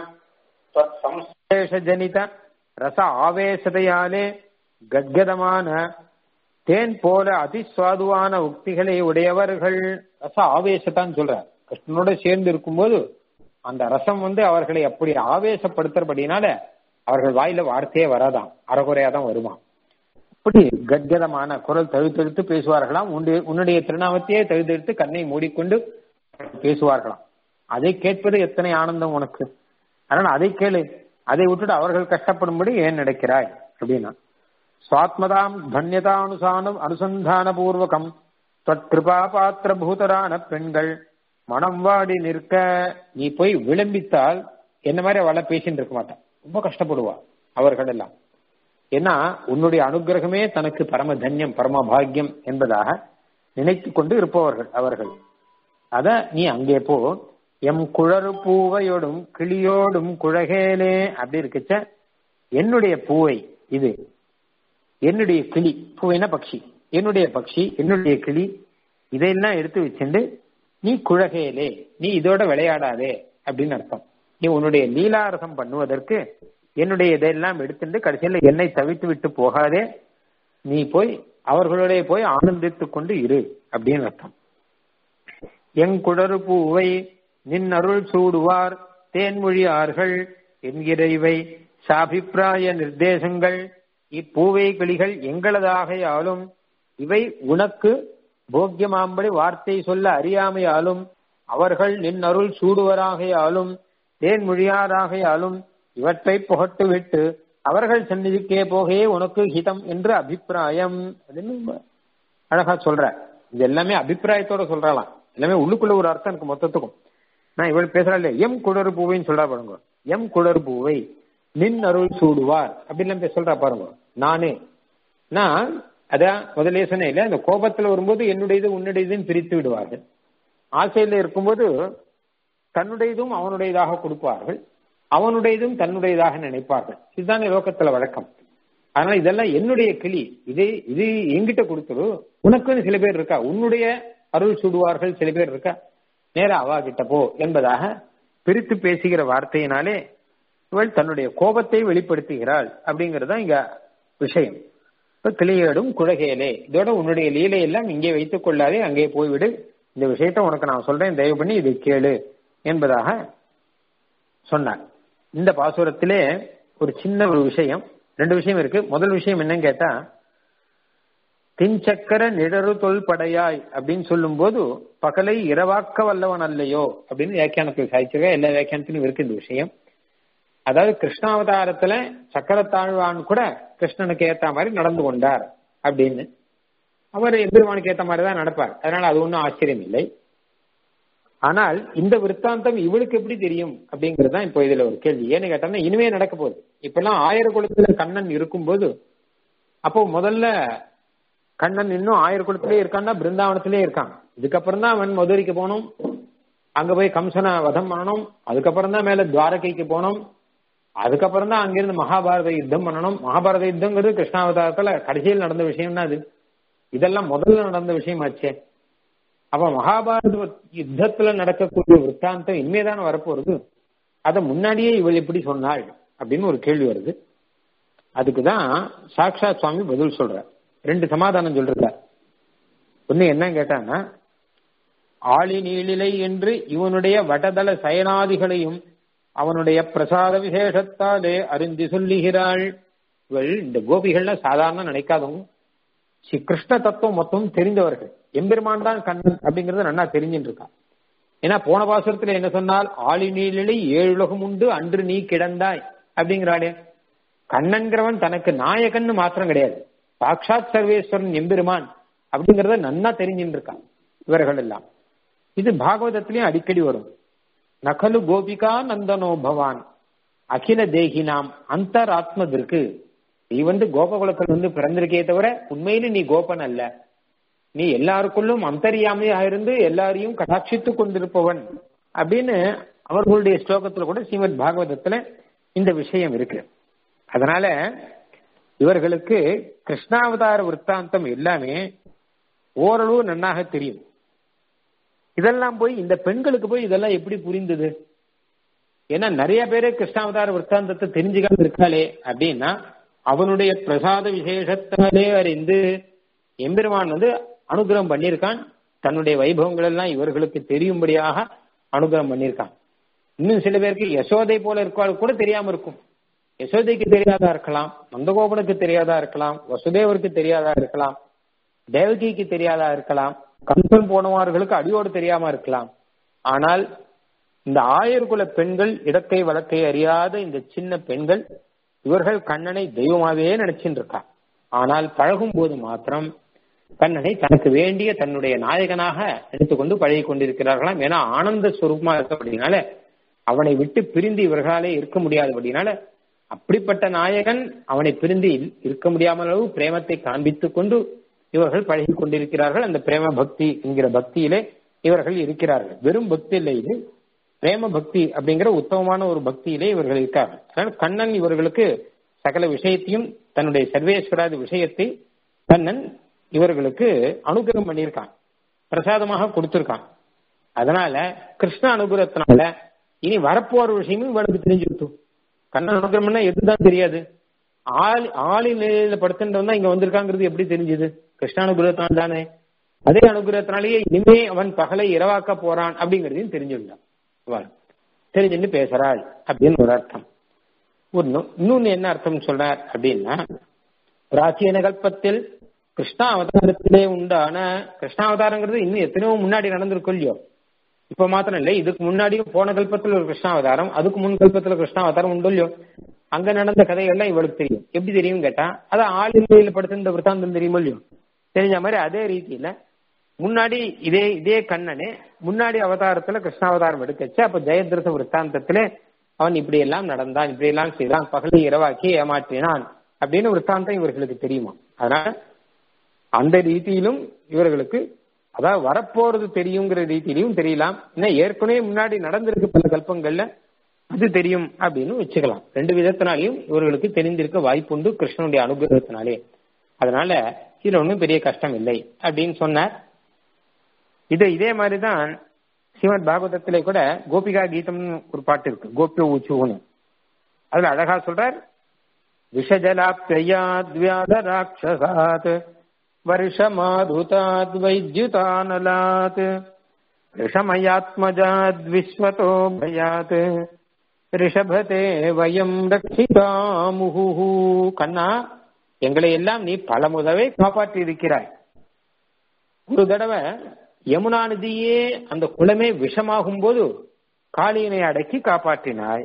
ஜனித ரச ஆவேசதையாலே கத்கதமான தேன் போல அதிஸ்வாதுவான உக்திகளை உடையவர்கள் ரச ஆவேசத்தான் சொல்ற கிருஷ்ணனோட சேர்ந்து இருக்கும்போது அந்த ரசம் வந்து அவர்களை அப்படி ஆவேசப்படுத்துறபடினால அவர்கள் வாயில வார்த்தையே வராதாம் அறகுறையா தான் வருமா அப்படி கத்கதமான குரல் தழுத்தெடுத்து பேசுவார்களாம் உன்னுடைய திருநாமத்தையே தழுத்தெடுத்து கண்ணை மூடிக்கொண்டு பேசுவார்களாம் அதை கேட்பது எத்தனை ஆனந்தம் உனக்கு அதனால அதை கேளு அதை விட்டுட்டு அவர்கள் கஷ்டப்படும்படி ஏன் நடக்கிறாய் அப்படின்னா சுவாத்மதாம் தன்யதானுசானம் அனுசந்தான பூர்வகம் கிருபா பாத்திர பூதரான பெண்கள் மனம் வாடி நிற்க நீ போய் விளம்பித்தால் என்ன மாதிரி அவளை பேசிட்டு இருக்க மாட்டான் ரொம்ப கஷ்டப்படுவா அவர்கள் எல்லாம் ஏன்னா உன்னுடைய அனுகிரகமே தனக்கு பரம தன்யம் பரம பாக்கியம் என்பதாக நினைத்து கொண்டு இருப்பவர்கள் அவர்கள் அத நீ அங்கே போ எம் குழறு பூவையோடும் கிளியோடும் குழகேலே அப்படி இருக்கச்ச என்னுடைய பூவை இது என்னுடைய கிளி பூவைனா பக்ஷி என்னுடைய பக்ஷி என்னுடைய கிளி இதையெல்லாம் எடுத்து வச்சுண்டு நீ குழகேலே நீ இதோட விளையாடாதே அப்படின்னு அர்த்தம் நீ உன்னுடைய லீலாரசம் பண்ணுவதற்கு என்னுடைய இதெல்லாம் எடுத்துட்டு கடைசியில் என்னை தவித்து விட்டு போகாதே நீ போய் அவர்களுடைய போய் ஆனந்தித்துக் கொண்டு இரு அப்படின்னு அர்த்தம் எங்குடரு பூவை நின் அருள் சூடுவார் தேன்மொழியார்கள் என்கிற இவை சாபிப்பிராய நிர்தேசங்கள் இப்பூவை கிளிகள் எங்களதாகையாலும் இவை உனக்கு போக்கியமாம்படி வார்த்தை சொல்ல அறியாமையாலும் அவர்கள் நின் அருள் சூடுவராகையாலும் தேன்மொழியாராகையாலும் இவற்றை புகட்டு விட்டு அவர்கள் சந்நிதிக்கே போகே உனக்கு ஹிதம் என்று அபிப்பிராயம் அப்படின்னு அழகா சொல்ற இது எல்லாமே அபிப்பிராயத்தோட சொல்றாளாம் எல்லாமே உள்ளுக்குள்ள ஒரு அர்த்தம் இருக்கு மொத்தத்துக்கும் நான் இவள் பேசுறா இல்லையா எம் குடறு பூவைன்னு சொல்றா பாருங்க எம் குடறு பூவை நின் அருள் சூடுவார் அப்படின்னு சொல்றா பாருங்க நானே நான் அதான் முதலே சொன்னேன் இல்ல அந்த கோபத்துல வரும்போது என்னுடையது உன்னுடையதுன்னு பிரித்து விடுவார்கள் ஆசையில இருக்கும்போது தன்னுடையதும் அவனுடையதாக கொடுப்பார்கள் அவனுடையதும் தன்னுடையதாக நினைப்பார்கள் இதுதான் லோகத்துல வழக்கம் அதனால இதெல்லாம் என்னுடைய கிளி இது இது எங்கிட்ட கொடுத்துரு உனக்குன்னு சில பேர் இருக்கா உன்னுடைய அருள் சுடுவார்கள் சில பேர் இருக்கா நேரா அவா கிட்ட போ என்பதாக பிரித்து பேசுகிற வார்த்தையினாலே இவள் தன்னுடைய கோபத்தை வெளிப்படுத்துகிறாள் அப்படிங்கறது தான் இங்க விஷயம் இப்ப கிளியேடும் குழகேலே இதோட உன்னுடைய லீலையெல்லாம் இங்கே வைத்துக் கொள்ளாதே அங்கே போய்விடு இந்த விஷயத்த உனக்கு நான் சொல்றேன் தயவு பண்ணி இதை கேளு என்பதாக சொன்னார் இந்த பாசுரத்திலே ஒரு சின்ன ஒரு விஷயம் ரெண்டு விஷயம் இருக்கு முதல் விஷயம் என்னன்னு கேட்டா தின்சக்கர நிழறு தொல்படையாய் அப்படின்னு சொல்லும் போது பகலை இரவாக்க வல்லவன் அல்லையோ அப்படின்னு வியாக்கியானத்தில் சாதிச்சிருக்க எல்லா வியாக்கியானத்திலும் இருக்கு இந்த விஷயம் அதாவது கிருஷ்ணாவதாரத்துல சக்கரத்தாழ்வான் கூட கிருஷ்ணனுக்கு ஏத்த மாதிரி நடந்து கொண்டார் அப்படின்னு அவர் எம்பெருமானுக்கு ஏத்த மாதிரி தான் நடப்பார் அதனால அது ஒன்றும் ஆச்சரியம் இல்லை ஆனால் இந்த விற்த்தாந்தம் இவளுக்கு எப்படி தெரியும் அப்படிங்கிறது தான் இப்போ இதுல ஒரு கேள்வி ஏன்னு கேட்டோம்னா இனிமே நடக்க போகுது இப்பெல்லாம் ஆயிர குளத்துல கண்ணன் இருக்கும்போது அப்போ முதல்ல கண்ணன் இன்னும் ஆயிர குளத்திலே இருக்கான்னா பிருந்தாவனத்திலே இருக்கான் இதுக்கப்புறம் தான் அவன் மதுரைக்கு போகணும் அங்க போய் கம்சனை வதம் பண்ணணும் அதுக்கப்புறம் தான் மேல துவாரகைக்கு போகணும் அதுக்கப்புறம் தான் அங்கிருந்து மகாபாரத யுத்தம் பண்ணணும் மகாபாரத யுத்தங்கிறது கிருஷ்ணாவதாரத்துல கடைசியில் நடந்த விஷயம் தான் அது இதெல்லாம் முதல்ல நடந்த விஷயம் ஆச்சே அப்ப மகாபாரத யுத்தத்துல நடக்கக்கூடிய விற்த்தாந்தம் இனிமேதான் வரப்போறது அத முன்னாடியே இவள் எப்படி சொன்னாள் அப்படின்னு ஒரு கேள்வி வருது அதுக்குதான் சாக்ஷாத் சுவாமி பதில் சொல்ற ரெண்டு சமாதானம் சொல்றார் ஒண்ணு என்ன கேட்டான்னா ஆளி நீளிலை என்று இவனுடைய வடதள சயனாதிகளையும் அவனுடைய பிரசாத விசேஷத்தாலே அறிந்து சொல்லுகிறாள் இவள் இந்த கோபிகள்லாம் சாதாரண நினைக்காதவங்க ஸ்ரீ கிருஷ்ண தத்துவம் மொத்தம் தெரிந்தவர்கள் எம்பெருமான் தான் கண்ணன் அப்படிங்கறது நன்னா தெரிஞ்சுட்டு இருக்கா ஏன்னா போன பாசுரத்துல என்ன சொன்னால் ஆளி நீளிலை ஏழுலகம் உண்டு அன்று நீ கிடந்தாய் அப்படிங்கிறாளே கண்ணன்கிறவன் தனக்கு நாயகன்னு மாத்திரம் கிடையாது சாட்சாத் சர்வேஸ்வரன் எம்பெருமான் அப்படிங்கறத நன்னா தெரிஞ்சுட்டு இருக்கான் இவர்கள் எல்லாம் இது பாகவதத்திலையும் அடிக்கடி வரும் நகலு கோபிகா நந்தனோ பவான் அகில தேகினாம் அந்தராத்மதிற்கு நீ வந்து கோபகுலத்தில் வந்து பிறந்திருக்கே தவிர உண்மையில நீ கோபன் அல்ல நீ எல்லாருக்குள்ளும் அந்தரியாமையாக இருந்து எல்லாரையும் கடாட்சித்து கொண்டிருப்பவன் அப்படின்னு அவர்களுடைய ஸ்லோகத்துல கூட ஸ்ரீமத் பாகவதத்துல இந்த விஷயம் இருக்கு அதனால இவர்களுக்கு கிருஷ்ணாவதார விற்த்தாந்தம் எல்லாமே ஓரளவு நன்னாக தெரியும் இதெல்லாம் போய் இந்த பெண்களுக்கு போய் இதெல்லாம் எப்படி புரிந்தது ஏன்னா நிறைய பேரு கிருஷ்ணாவதார விற்த்தாந்தத்தை தெரிஞ்சுக்காம இருக்காளே அப்படின்னா அவனுடைய பிரசாத விசேஷத்தாலே அறிந்து எம்பெருமான் வந்து அனுகிரகம் பண்ணியிருக்கான் தன்னுடைய வைபவங்கள் எல்லாம் இவர்களுக்கு தெரியும்படியாக அனுகிரகம் பண்ணியிருக்கான் இன்னும் சில பேருக்கு யசோதை போல இருக்காள் கூட தெரியாம இருக்கும் யசோதைக்கு தெரியாதா இருக்கலாம் நந்தகோபனுக்கு தெரியாதா இருக்கலாம் வசுதேவருக்கு தெரியாதா இருக்கலாம் தேவகிக்கு தெரியாதா இருக்கலாம் கம்சன் போனவர்களுக்கு அடியோடு தெரியாம இருக்கலாம் ஆனால் இந்த ஆயர்குல பெண்கள் இடக்கை வழக்கை அறியாத இந்த சின்ன பெண்கள் இவர்கள் கண்ணனை தெய்வமாவே நினைச்சுட்டு இருக்கா ஆனால் பழகும் போது மாத்திரம் கண்ணனை தனக்கு வேண்டிய தன்னுடைய நாயகனாக எடுத்துக்கொண்டு பழகி கொண்டிருக்கிறார்களாம் ஏன்னா ஆனந்த ஸ்வரூபமா இருக்கப்படினால அவனை விட்டு பிரிந்து இவர்களாலே இருக்க முடியாதபடினால அப்படிப்பட்ட நாயகன் அவனை பிரிந்து இருக்க முடியாமல் அளவு பிரேமத்தை காண்பித்துக் கொண்டு இவர்கள் பழகி கொண்டிருக்கிறார்கள் அந்த பிரேம பக்தி என்கிற பக்தியிலே இவர்கள் இருக்கிறார்கள் வெறும் பக்தி இல்லை இது பிரேம பக்தி அப்படிங்கிற உத்தமமான ஒரு பக்தியிலே இவர்கள் இருக்கார்கள் அதனால கண்ணன் இவர்களுக்கு சகல விஷயத்தையும் தன்னுடைய சர்வேஸ்வராதி விஷயத்தை கண்ணன் இவர்களுக்கு அனுகிரகம் பண்ணியிருக்கான் பிரசாதமாக கொடுத்திருக்கான் அதனால கிருஷ்ண அனுகிரகத்தினால இனி வரப்போற விஷயமும் இவனுக்கு தெரிஞ்சுக்கிட்டும் கண்ணன் அனுகிரகம்னா எதுதான் தெரியாது ஆளி ஆளி நிலையில படுத்துட்டு இங்க வந்திருக்காங்கிறது எப்படி தெரிஞ்சது கிருஷ்ண அனுகிரகத்தினால் தானே அதே அனுகிரகத்தினாலேயே இனிமே அவன் பகலை இரவாக்க போறான் அப்படிங்கறதையும் தெரிஞ்சுட்டான் அவள் தெரிஞ்சுட்டு பேசுறாள் அப்படின்னு ஒரு அர்த்தம் ஒன்னு இன்னொன்னு என்ன அர்த்தம் சொல்றார் அப்படின்னா பிராச்சீன கல்பத்தில் கிருஷ்ணாவதாரத்திலே உண்டான கிருஷ்ணாவதாரங்கிறது இன்னும் எத்தனையோ முன்னாடி நடந்திருக்கும் இல்லையோ இப்ப மாத்திரம் இல்லை இதுக்கு முன்னாடியும் போன கல்பத்துல ஒரு கிருஷ்ணாவதாரம் அதுக்கு முன் கல்பத்துல கிருஷ்ணாவதாரம் உண்டு இல்லையோ அங்க நடந்த கதைகள்லாம் இவளுக்கு தெரியும் எப்படி தெரியும் கேட்டா அது ஆளுமையில படுத்திருந்த விற்த்தாந்தம் தெரியுமோ இல்லையோ தெரிஞ்ச மாதிரி அதே ரீதியில முன்னாடி இதே இதே கண்ணனே முன்னாடி அவதாரத்துல கிருஷ்ணாவதாரம் எடுக்கச்சு அப்ப ஜெயதிரச விற்த்தாந்தத்திலே அவன் இப்படி எல்லாம் நடந்தான் இப்படி எல்லாம் செய்தான் பகலை இரவாக்கி ஏமாற்றினான் அப்படின்னு விற்த்தாந்தம் இவர்களுக்கு தெரியுமா அதனால அந்த ரீதியிலும் இவர்களுக்கு அதாவது வரப்போறது தெரியுங்கிற ரீதியிலையும் தெரியலாம் இன்னும் ஏற்கனவே முன்னாடி நடந்திருக்கு பல கல்பங்கள்ல அது தெரியும் அப்படின்னு வச்சுக்கலாம் ரெண்டு விதத்தினாலையும் இவர்களுக்கு தெரிந்திருக்க வாய்ப்புண்டு கிருஷ்ணனுடைய அனுகிரகத்தினாலே அதனால இதுல ஒன்றும் பெரிய கஷ்டம் இல்லை அப்படின்னு சொன்னார் இது இதே மாதிரிதான் ஸ்ரீமத் பாகவதத்திலே கூட கோபிகா கீதம்னு ஒரு பாட்டு இருக்கு கோபிய ஊச்சுன்னு அதுல அழகா சொல்றார் விஷஜலாப்தியாத்வியாத ராட்சசாத் வருஷமாதுதாத் வைத்யுதானலாத் ரிஷமயாத்மஜாத் விஸ்வதோ பயாத் ரிஷபதே வயம் ரட்சிதாமுஹு கண்ணா எங்களை எல்லாம் நீ பல முதவே காப்பாற்றி இருக்கிறாய் ஒரு தடவை யமுனா நதியே அந்த குளமே விஷமாகும் போது காளியனை அடக்கி காப்பாற்றினாய்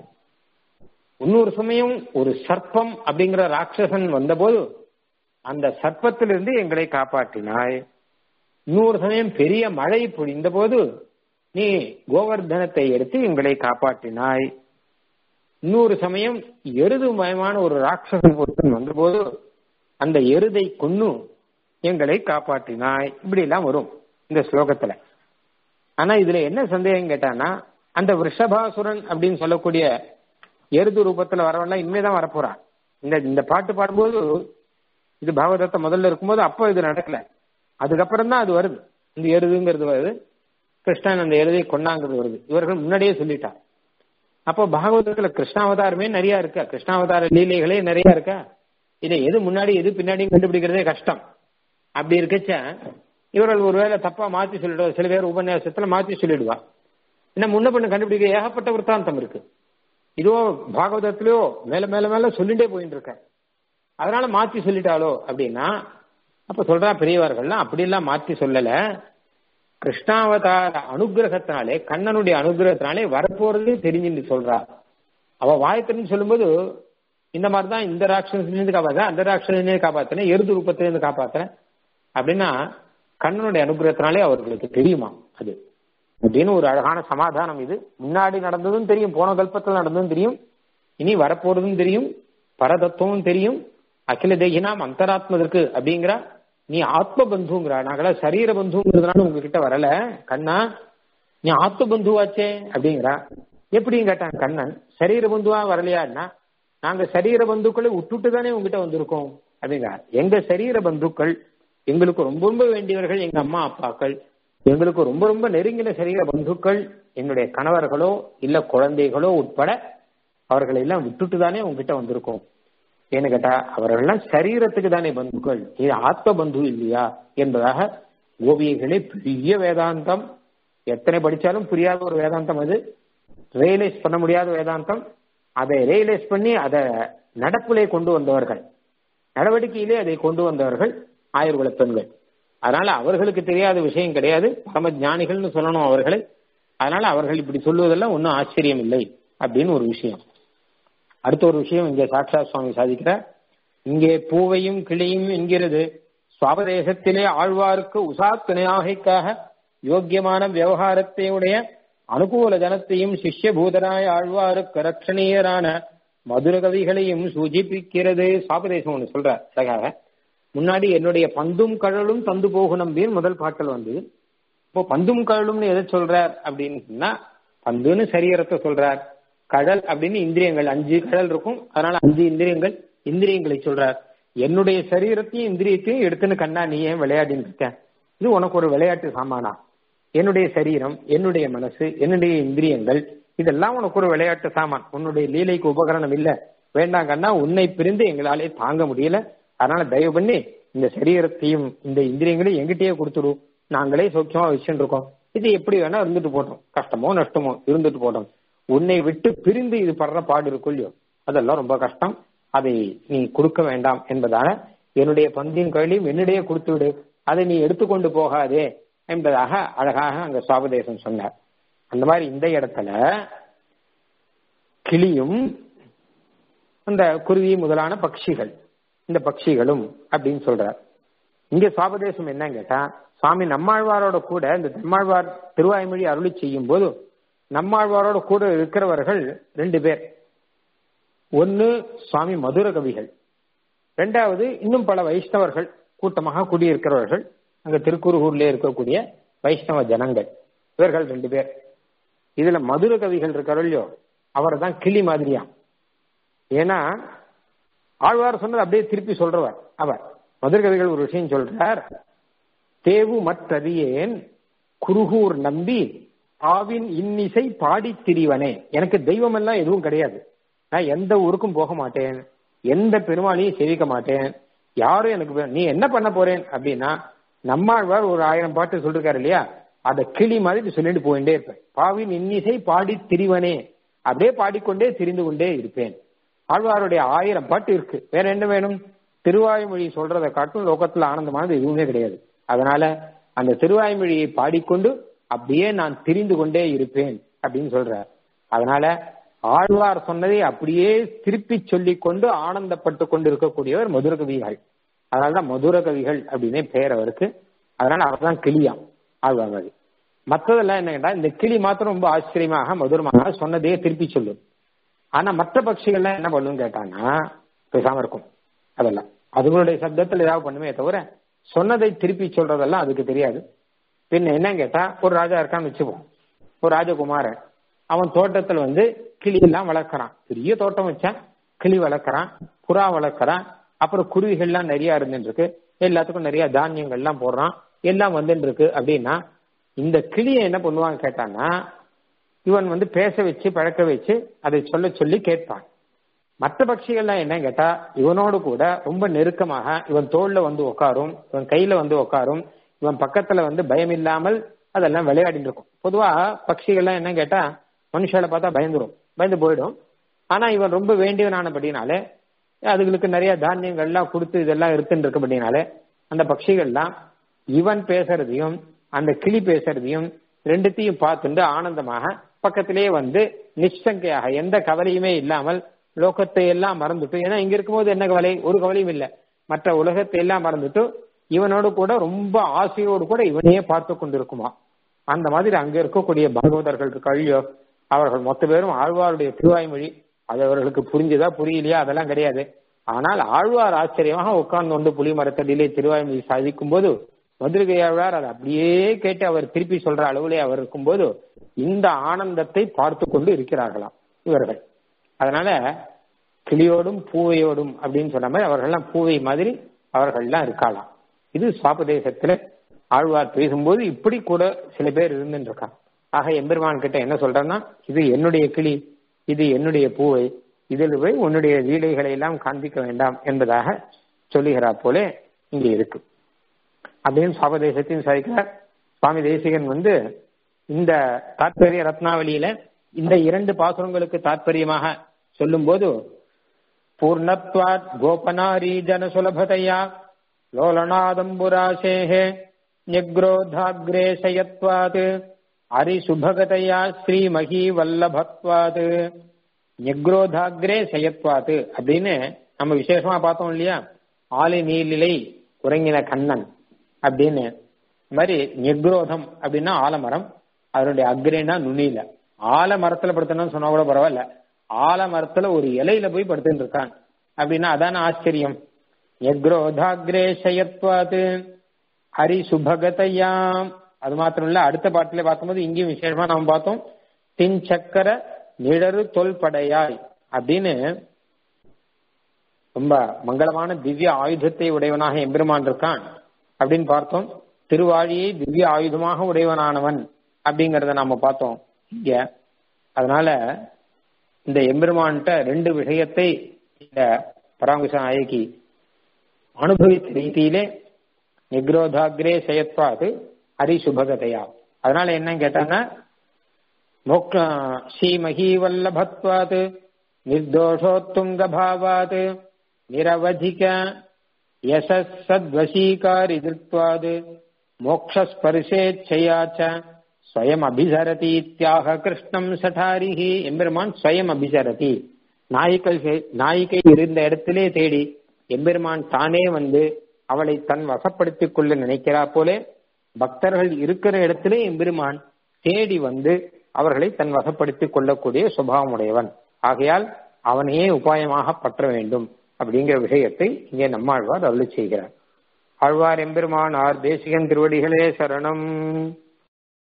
இன்னொரு சமயம் ஒரு சர்ப்பம் அப்படிங்கிற ராட்சசன் வந்தபோது அந்த சர்ப்பத்திலிருந்து எங்களை காப்பாற்றினாய் இன்னொரு சமயம் பெரிய மழை பொழிந்த போது நீ கோவர்தனத்தை எடுத்து எங்களை காப்பாற்றினாய் இன்னொரு சமயம் எருது மயமான ஒரு ராட்சசன் ஒருத்தன் வந்தபோது அந்த எருதை கொன்னு எங்களை காப்பாற்றினாய் இப்படி எல்லாம் வரும் இந்த ஸ்லோகத்துல ஆனா இதுல என்ன சந்தேகம் கேட்டானா அந்த ரிஷபாசுரன் அப்படின்னு சொல்லக்கூடிய எருது ரூபத்துல வரவெல்லாம் இனிமேதான் வரப்போறான் இந்த இந்த பாட்டு பாடும்போது இது பாகவதத்தை முதல்ல இருக்கும்போது அப்போ இது நடக்கல அதுக்கப்புறம் தான் அது வருது இந்த எருதுங்கிறது வருது கிருஷ்ணன் அந்த எருதை கொண்டாங்கிறது வருது இவர்கள் முன்னாடியே சொல்லிட்டார் அப்போ பாகவதத்துல கிருஷ்ணாவதாரமே நிறைய இருக்கா கிருஷ்ணாவதார லீலைகளே நிறைய இருக்கா இதை எது முன்னாடி எது பின்னாடியும் கண்டுபிடிக்கிறதே கஷ்டம் அப்படி இருக்கச்ச இவர்கள் ஒருவேளை தப்பா மாத்தி சொல்லிடுவா சில பேர் உபன்யாசத்துல மாத்தி சொல்லிடுவா என்ன முன்ன பண்ண கண்டுபிடிக்க ஏகப்பட்ட விற்த்தாந்தம் இருக்கு இதுவோ பாகவதத்திலயோ மேல மேல மேல சொல்லிட்டே போயிட்டு இருக்க அதனால மாத்தி சொல்லிட்டாளோ அப்படின்னா அப்ப சொல்றா பெரியவர்கள்லாம் அப்படி எல்லாம் மாத்தி சொல்லல கிருஷ்ணாவதார அனுகிரகத்தினாலே கண்ணனுடைய அனுகிரகத்தினாலே வரப்போறது தெரிஞ்சுன்னு சொல்றா அவ வாயத்தின்னு சொல்லும்போது இந்த மாதிரிதான் இந்த ராட்சசிலிருந்து காப்பாத்தேன் அந்த ராட்சசிலிருந்து காப்பாத்தினேன் எருது ரூபத்திலிருந்து காப்பாத்தினேன் அப்படின்னா கண்ணனுடைய அனுகிரகத்தினாலே அவர்களுக்கு தெரியுமா அது அப்படின்னு ஒரு அழகான சமாதானம் இது முன்னாடி நடந்ததும் தெரியும் போன கல்பத்தில் நடந்ததும் தெரியும் இனி வரப்போறதும் தெரியும் பரதத்துவம் தெரியும் அகில தேகினாம் அந்தராத்மதற்கு அப்படிங்கிற நீ ஆத்ம பந்துங்கிறா நாங்களா சரீர பந்துங்கிறதுனால உங்ககிட்ட வரல கண்ணா நீ ஆத்ம பந்துவாச்சே அப்படிங்கிறா எப்படின்னு கேட்டான் கண்ணன் சரீர பந்துவா வரலையான்னா நாங்க சரீர பந்துக்களை விட்டுட்டு தானே உங்ககிட்ட வந்திருக்கோம் அப்படிங்கிறா எங்க சரீர பந்துக்கள் எங்களுக்கு ரொம்ப ரொம்ப வேண்டியவர்கள் எங்க அம்மா அப்பாக்கள் எங்களுக்கு ரொம்ப ரொம்ப நெருங்கின சரீர பந்துக்கள் என்னுடைய கணவர்களோ இல்ல குழந்தைகளோ உட்பட அவர்களை எல்லாம் விட்டுட்டு தானே உங்ககிட்ட வந்திருக்கோம் ஏன்னு கேட்டா அவர்கள்லாம் சரீரத்துக்கு தானே பந்துக்கள் இது ஆத்ம பந்து இல்லையா என்பதாக கோபியர்களே பெரிய வேதாந்தம் எத்தனை படிச்சாலும் புரியாத ஒரு வேதாந்தம் அது ரியலைஸ் பண்ண முடியாத வேதாந்தம் அதை ரியலைஸ் பண்ணி அதை நடப்பிலே கொண்டு வந்தவர்கள் நடவடிக்கையிலே அதை கொண்டு வந்தவர்கள் ஆயுர்குல பெண்கள் அதனால அவர்களுக்கு தெரியாத விஷயம் கிடையாது பரம ஞானிகள்னு சொல்லணும் அவர்களை அதனால அவர்கள் இப்படி சொல்லுவதெல்லாம் ஒன்றும் ஆச்சரியம் இல்லை அப்படின்னு ஒரு விஷயம் அடுத்த ஒரு விஷயம் இங்கே சாட்சா சுவாமி சாதிக்கிறார் இங்கே பூவையும் கிளியும் என்கிறது சுவாபதேசத்திலே ஆழ்வாருக்கு உசாத் துணையாகைக்காக யோக்கியமான விவகாரத்தை உடைய அனுகூல ஜனத்தையும் சிஷ்ய பூதராய ஆழ்வாருக்கு ரட்சணீயரான மதுர கவிகளையும் சூச்சிப்பிக்கிறது சுவாபதேசம் ஒன்று சொல்றார் அழகாக முன்னாடி என்னுடைய பந்தும் கழலும் தந்து போகும் நம்பின்னு முதல் பாட்டல் வந்தது இப்போ பந்தும் கழலும்னு எதை சொல்றார் அப்படின்னு சொன்னா பந்துன்னு சரீரத்தை சொல்றார் கடல் அப்படின்னு இந்திரியங்கள் அஞ்சு கடல் இருக்கும் அதனால அஞ்சு இந்திரியங்கள் இந்திரியங்களை சொல்றார் என்னுடைய சரீரத்தையும் இந்திரியத்தையும் எடுத்துன்னு கண்ணா நீ ஏன் விளையாடின்னு இருக்க இது உனக்கு ஒரு விளையாட்டு சாமானா என்னுடைய சரீரம் என்னுடைய மனசு என்னுடைய இந்திரியங்கள் இதெல்லாம் உனக்கு ஒரு விளையாட்டு சாமான் உன்னுடைய லீலைக்கு உபகரணம் இல்ல வேண்டாம் கண்ணா உன்னை பிரிந்து எங்களாலே தாங்க முடியல அதனால தயவு பண்ணி இந்த சரீரத்தையும் இந்த இந்திரியங்களையும் எங்கிட்டயே கொடுத்துடும் நாங்களே சௌக்கியமா வச்சுட்டு இருக்கோம் இது எப்படி வேணா இருந்துட்டு போட்டோம் கஷ்டமோ நஷ்டமோ இருந்துட்டு போட்டோம் உன்னை விட்டு பிரிந்து இது படுற பாடு இருக்கும் இல்லையோ அதெல்லாம் ரொம்ப கஷ்டம் அதை நீ கொடுக்க வேண்டாம் என்பதால என்னுடைய பந்தின் கையிலையும் என்னிடையே கொடுத்து விடு அதை நீ எடுத்துக்கொண்டு போகாதே என்பதாக அழகாக அங்க சுவாபதேசம் சொன்னார் அந்த மாதிரி இந்த இடத்துல கிளியும் அந்த குருவி முதலான பட்சிகள் இந்த பட்சிகளும் அப்படின்னு சொல்றார் இங்க சுவாபதேசம் என்னன்னு கேட்டா சுவாமி நம்மாழ்வாரோட கூட இந்த நம்மாழ்வார் திருவாய்மொழி அருளி செய்யும் போது நம்மாழ்வாரோட கூட இருக்கிறவர்கள் ரெண்டு பேர் ஒன்னு சுவாமி மதுர கவிகள் ரெண்டாவது இன்னும் பல வைஷ்ணவர்கள் கூட்டமாக குடியிருக்கிறவர்கள் அங்க திருக்குறுகூர்ல இருக்கக்கூடிய வைஷ்ணவ ஜனங்கள் இவர்கள் ரெண்டு பேர் இதுல மதுர கவிகள் இருக்காரோ இல்லையோ அவர் தான் கிளி மாதிரியா ஏன்னா ஆழ்வார் சொன்னது அப்படியே திருப்பி சொல்றவர் அவர் மதுர கவிகள் ஒரு விஷயம் சொல்றார் தேவு மற்றறியேன் குருகூர் நம்பி ஆவின் இன்னிசை பாடி திரிவனே எனக்கு தெய்வம் எல்லாம் எதுவும் கிடையாது நான் எந்த ஊருக்கும் போக மாட்டேன் எந்த பெருமாளையும் சேவிக்க மாட்டேன் யாரும் எனக்கு நீ என்ன பண்ண போறேன் அப்படின்னா நம்மாழ்வார் ஒரு ஆயிரம் பாட்டு சொல்லிருக்காரு இல்லையா அத கிளி மாதிரி சொல்லிட்டு போயிட்டே இருப்பேன் பாவின் இன்னிசை பாடி திரிவனே அப்படியே பாடிக்கொண்டே திரிந்து கொண்டே இருப்பேன் ஆழ்வாருடைய ஆயிரம் பாட்டு இருக்கு வேற என்ன வேணும் திருவாய்மொழி சொல்றதை காட்டும் லோகத்துல ஆனந்தமானது எதுவுமே கிடையாது அதனால அந்த திருவாய்மொழியை பாடிக்கொண்டு அப்படியே நான் திரிந்து கொண்டே இருப்பேன் அப்படின்னு சொல்றார் அதனால ஆழ்வார் சொன்னதை அப்படியே திருப்பி சொல்லிக் கொண்டு ஆனந்தப்பட்டு கொண்டு இருக்கக்கூடியவர் மதுர கவிகள் அதனாலதான் மதுர கவிகள் அப்படின்னே பெயர் அவருக்கு அதனால அவர் தான் கிளியாம் ஆழ்வார் மற்றதெல்லாம் என்ன கேட்டா இந்த கிளி மாத்திரம் ரொம்ப ஆச்சரியமாக மதுரமாக சொன்னதே திருப்பி சொல்லும் ஆனா மற்ற பட்சிகள்லாம் என்ன பண்ணும் கேட்டான்னா பேசாம இருக்கும் அதெல்லாம் அதுகளுடைய சப்தத்தில் ஏதாவது பண்ணுமே தவிர சொன்னதை திருப்பி சொல்றதெல்லாம் அதுக்கு தெரியாது பின்ன என்ன கேட்டா ஒரு ராஜா இருக்கான்னு வச்சுப்போம் ஒரு ராஜகுமாரன் அவன் தோட்டத்துல வந்து கிளி எல்லாம் வளர்க்கறான் பெரிய தோட்டம் வச்சான் கிளி வளர்க்கறான் புறா வளர்க்கறான் அப்புறம் குருவிகள்லாம் நிறைய இருந்துட்டு இருக்கு எல்லாத்துக்கும் நிறைய தானியங்கள்லாம் போடுறான் எல்லாம் வந்துட்டு இருக்கு அப்படின்னா இந்த கிளியை என்ன பண்ணுவாங்க கேட்டான்னா இவன் வந்து பேச வச்சு பழக்க வச்சு அதை சொல்ல சொல்லி கேட்பான் மற்ற பட்சிகள்லாம் என்ன கேட்டா இவனோடு கூட ரொம்ப நெருக்கமாக இவன் தோல்ல வந்து உட்காரும் இவன் கையில வந்து உட்காரும் இவன் பக்கத்துல வந்து பயம் இல்லாமல் அதெல்லாம் விளையாடிட்டு இருக்கும் பொதுவா பட்சிகள்லாம் என்ன கேட்டா மனுஷால பார்த்தா பயந்துரும் பயந்து போயிடும் ஆனா இவன் ரொம்ப வேண்டியவனானபடினாலே அதுகளுக்கு நிறைய தானியங்கள்லாம் கொடுத்து இதெல்லாம் இருக்குன்னு இருக்கபடினாலே அந்த பட்சிகள்லாம் இவன் பேசுறதையும் அந்த கிளி பேசுறதையும் ரெண்டுத்தையும் பார்த்துட்டு ஆனந்தமாக பக்கத்திலேயே வந்து நிச்சங்கையாக எந்த கவலையுமே இல்லாமல் லோகத்தை எல்லாம் மறந்துட்டு ஏன்னா இங்க இருக்கும்போது என்ன கவலை ஒரு கவலையும் இல்லை மற்ற உலகத்தை எல்லாம் மறந்துட்டு இவனோடு கூட ரொம்ப ஆசையோடு கூட இவனையே பார்த்து கொண்டிருக்குமா அந்த மாதிரி அங்க இருக்கக்கூடிய பாகவதர்கள் கழியோ அவர்கள் மொத்த பேரும் ஆழ்வாருடைய திருவாய்மொழி அது அவர்களுக்கு புரிஞ்சுதா புரியலையா அதெல்லாம் கிடையாது ஆனால் ஆழ்வார் ஆச்சரியமாக உட்கார்ந்து கொண்டு புலி மரத்தடியிலே திருவாய்மொழி சாதிக்கும் போது மதுரகையாழ்வார் அதை அப்படியே கேட்டு அவர் திருப்பி சொல்ற அளவுலே அவர் இருக்கும்போது இந்த ஆனந்தத்தை பார்த்து கொண்டு இருக்கிறார்களாம் இவர்கள் அதனால கிளியோடும் பூவையோடும் அப்படின்னு சொன்ன மாதிரி அவர்கள்லாம் பூவை மாதிரி அவர்கள்லாம் இருக்காளாம் இது சுவாபதேசத்துல ஆழ்வார் பேசும்போது இப்படி கூட சில பேர் இருந்துட்டு இருக்காங்க ஆக எம்பெருமான் கிட்ட என்ன சொல்றேன்னா இது என்னுடைய கிளி இது என்னுடைய பூவை இதில் போய் உன்னுடைய லீலைகளை எல்லாம் காண்பிக்க வேண்டாம் என்பதாக சொல்லுகிறார் போல இங்கே இருக்கு அப்படின்னு சுவாபதேசத்தையும் சாதிக்கிறார் சுவாமி தேசிகன் வந்து இந்த தாத்பரிய ரத்னாவளியில இந்த இரண்டு பாசுரங்களுக்கு தாத்பரியமாக சொல்லும் போது பூர்ணத்வாத் கோபனாரி ஜன சுலபதையா லோலநாதம்புராசேஹே நிக்ரோதாக்ரேசயத்வாத் அரிசுபகதையா ஸ்ரீமகி வல்லபத்வாத் நிக்ரோதாக்ரே சயத்வாத் அப்படின்னு நம்ம விசேஷமா பார்த்தோம் இல்லையா ஆலி நீலிலை உறங்கின கண்ணன் அப்படின்னு மாதிரி நிக்ரோதம் அப்படின்னா ஆலமரம் அதனுடைய அக்ரேனா நுனியில ஆலமரத்துல படுத்தணும்னு சொன்னா கூட பரவாயில்ல ஆலமரத்துல ஒரு இலையில போய் படுத்துட்டு இருக்கான் அப்படின்னா அதான ஆச்சரியம் நிக்ரோதாக்ரே சயத்வாத் ஹரி சுபகதையாம் அது மாத்திரம் இல்ல அடுத்த பாட்டில பார்க்கும்போது இங்கேயும் விசேஷமா நம்ம பார்த்தோம் தின் சக்கர நிழறு தொல்படையாய் அப்படின்னு ரொம்ப மங்களமான திவ்ய ஆயுதத்தை உடையவனாக எம்பெருமான் இருக்கான் அப்படின்னு பார்த்தோம் திருவாழியை திவ்ய ஆயுதமாக உடையவனானவன் அப்படிங்கறத நாம பார்த்தோம் இங்க அதனால இந்த எம்பெருமான்கிட்ட ரெண்டு விஷயத்தை இந்த பராங்குஷ நாயகி அனுபவித்த ரீதியிலே நிக்ரோதாகிரே செயத்வாது ஹரிசுபகதையா அதனால என்ன கேட்டாங்கன்னா மோக்ஷ ஸ்ரீமகி வல்லபத்வாத் நிர்தோஷோத்துங்க பாவாத் நிரவதிக யசஸ் சத்வசீகாரி திருத்வாது மோக்ஷஸ்பர்ஷேச்சையாச்ச ஸ்வயம் அபிசரதி தியாக கிருஷ்ணம் சடாரிஹி எம்பெருமான் ஸ்வயம் அபிசரதி நாய்கள் நாயிகை இருந்த இடத்திலே தேடி எம்பெருமான் தானே வந்து அவளை தன் வசப்படுத்திக் கொள்ள நினைக்கிறா போலே பக்தர்கள் இருக்கிற இடத்திலே எம்பெருமான் தேடி வந்து அவர்களை தன் வசப்படுத்திக் கொள்ளக்கூடிய சுபாவம் உடையவன் ஆகையால் அவனையே உபாயமாக பற்ற வேண்டும் அப்படிங்கிற விஷயத்தை இங்கே நம்மாழ்வார் அருளி செய்கிறார் ஆழ்வார் எம்பெருமானார் தேசிகன் திருவடிகளே சரணம்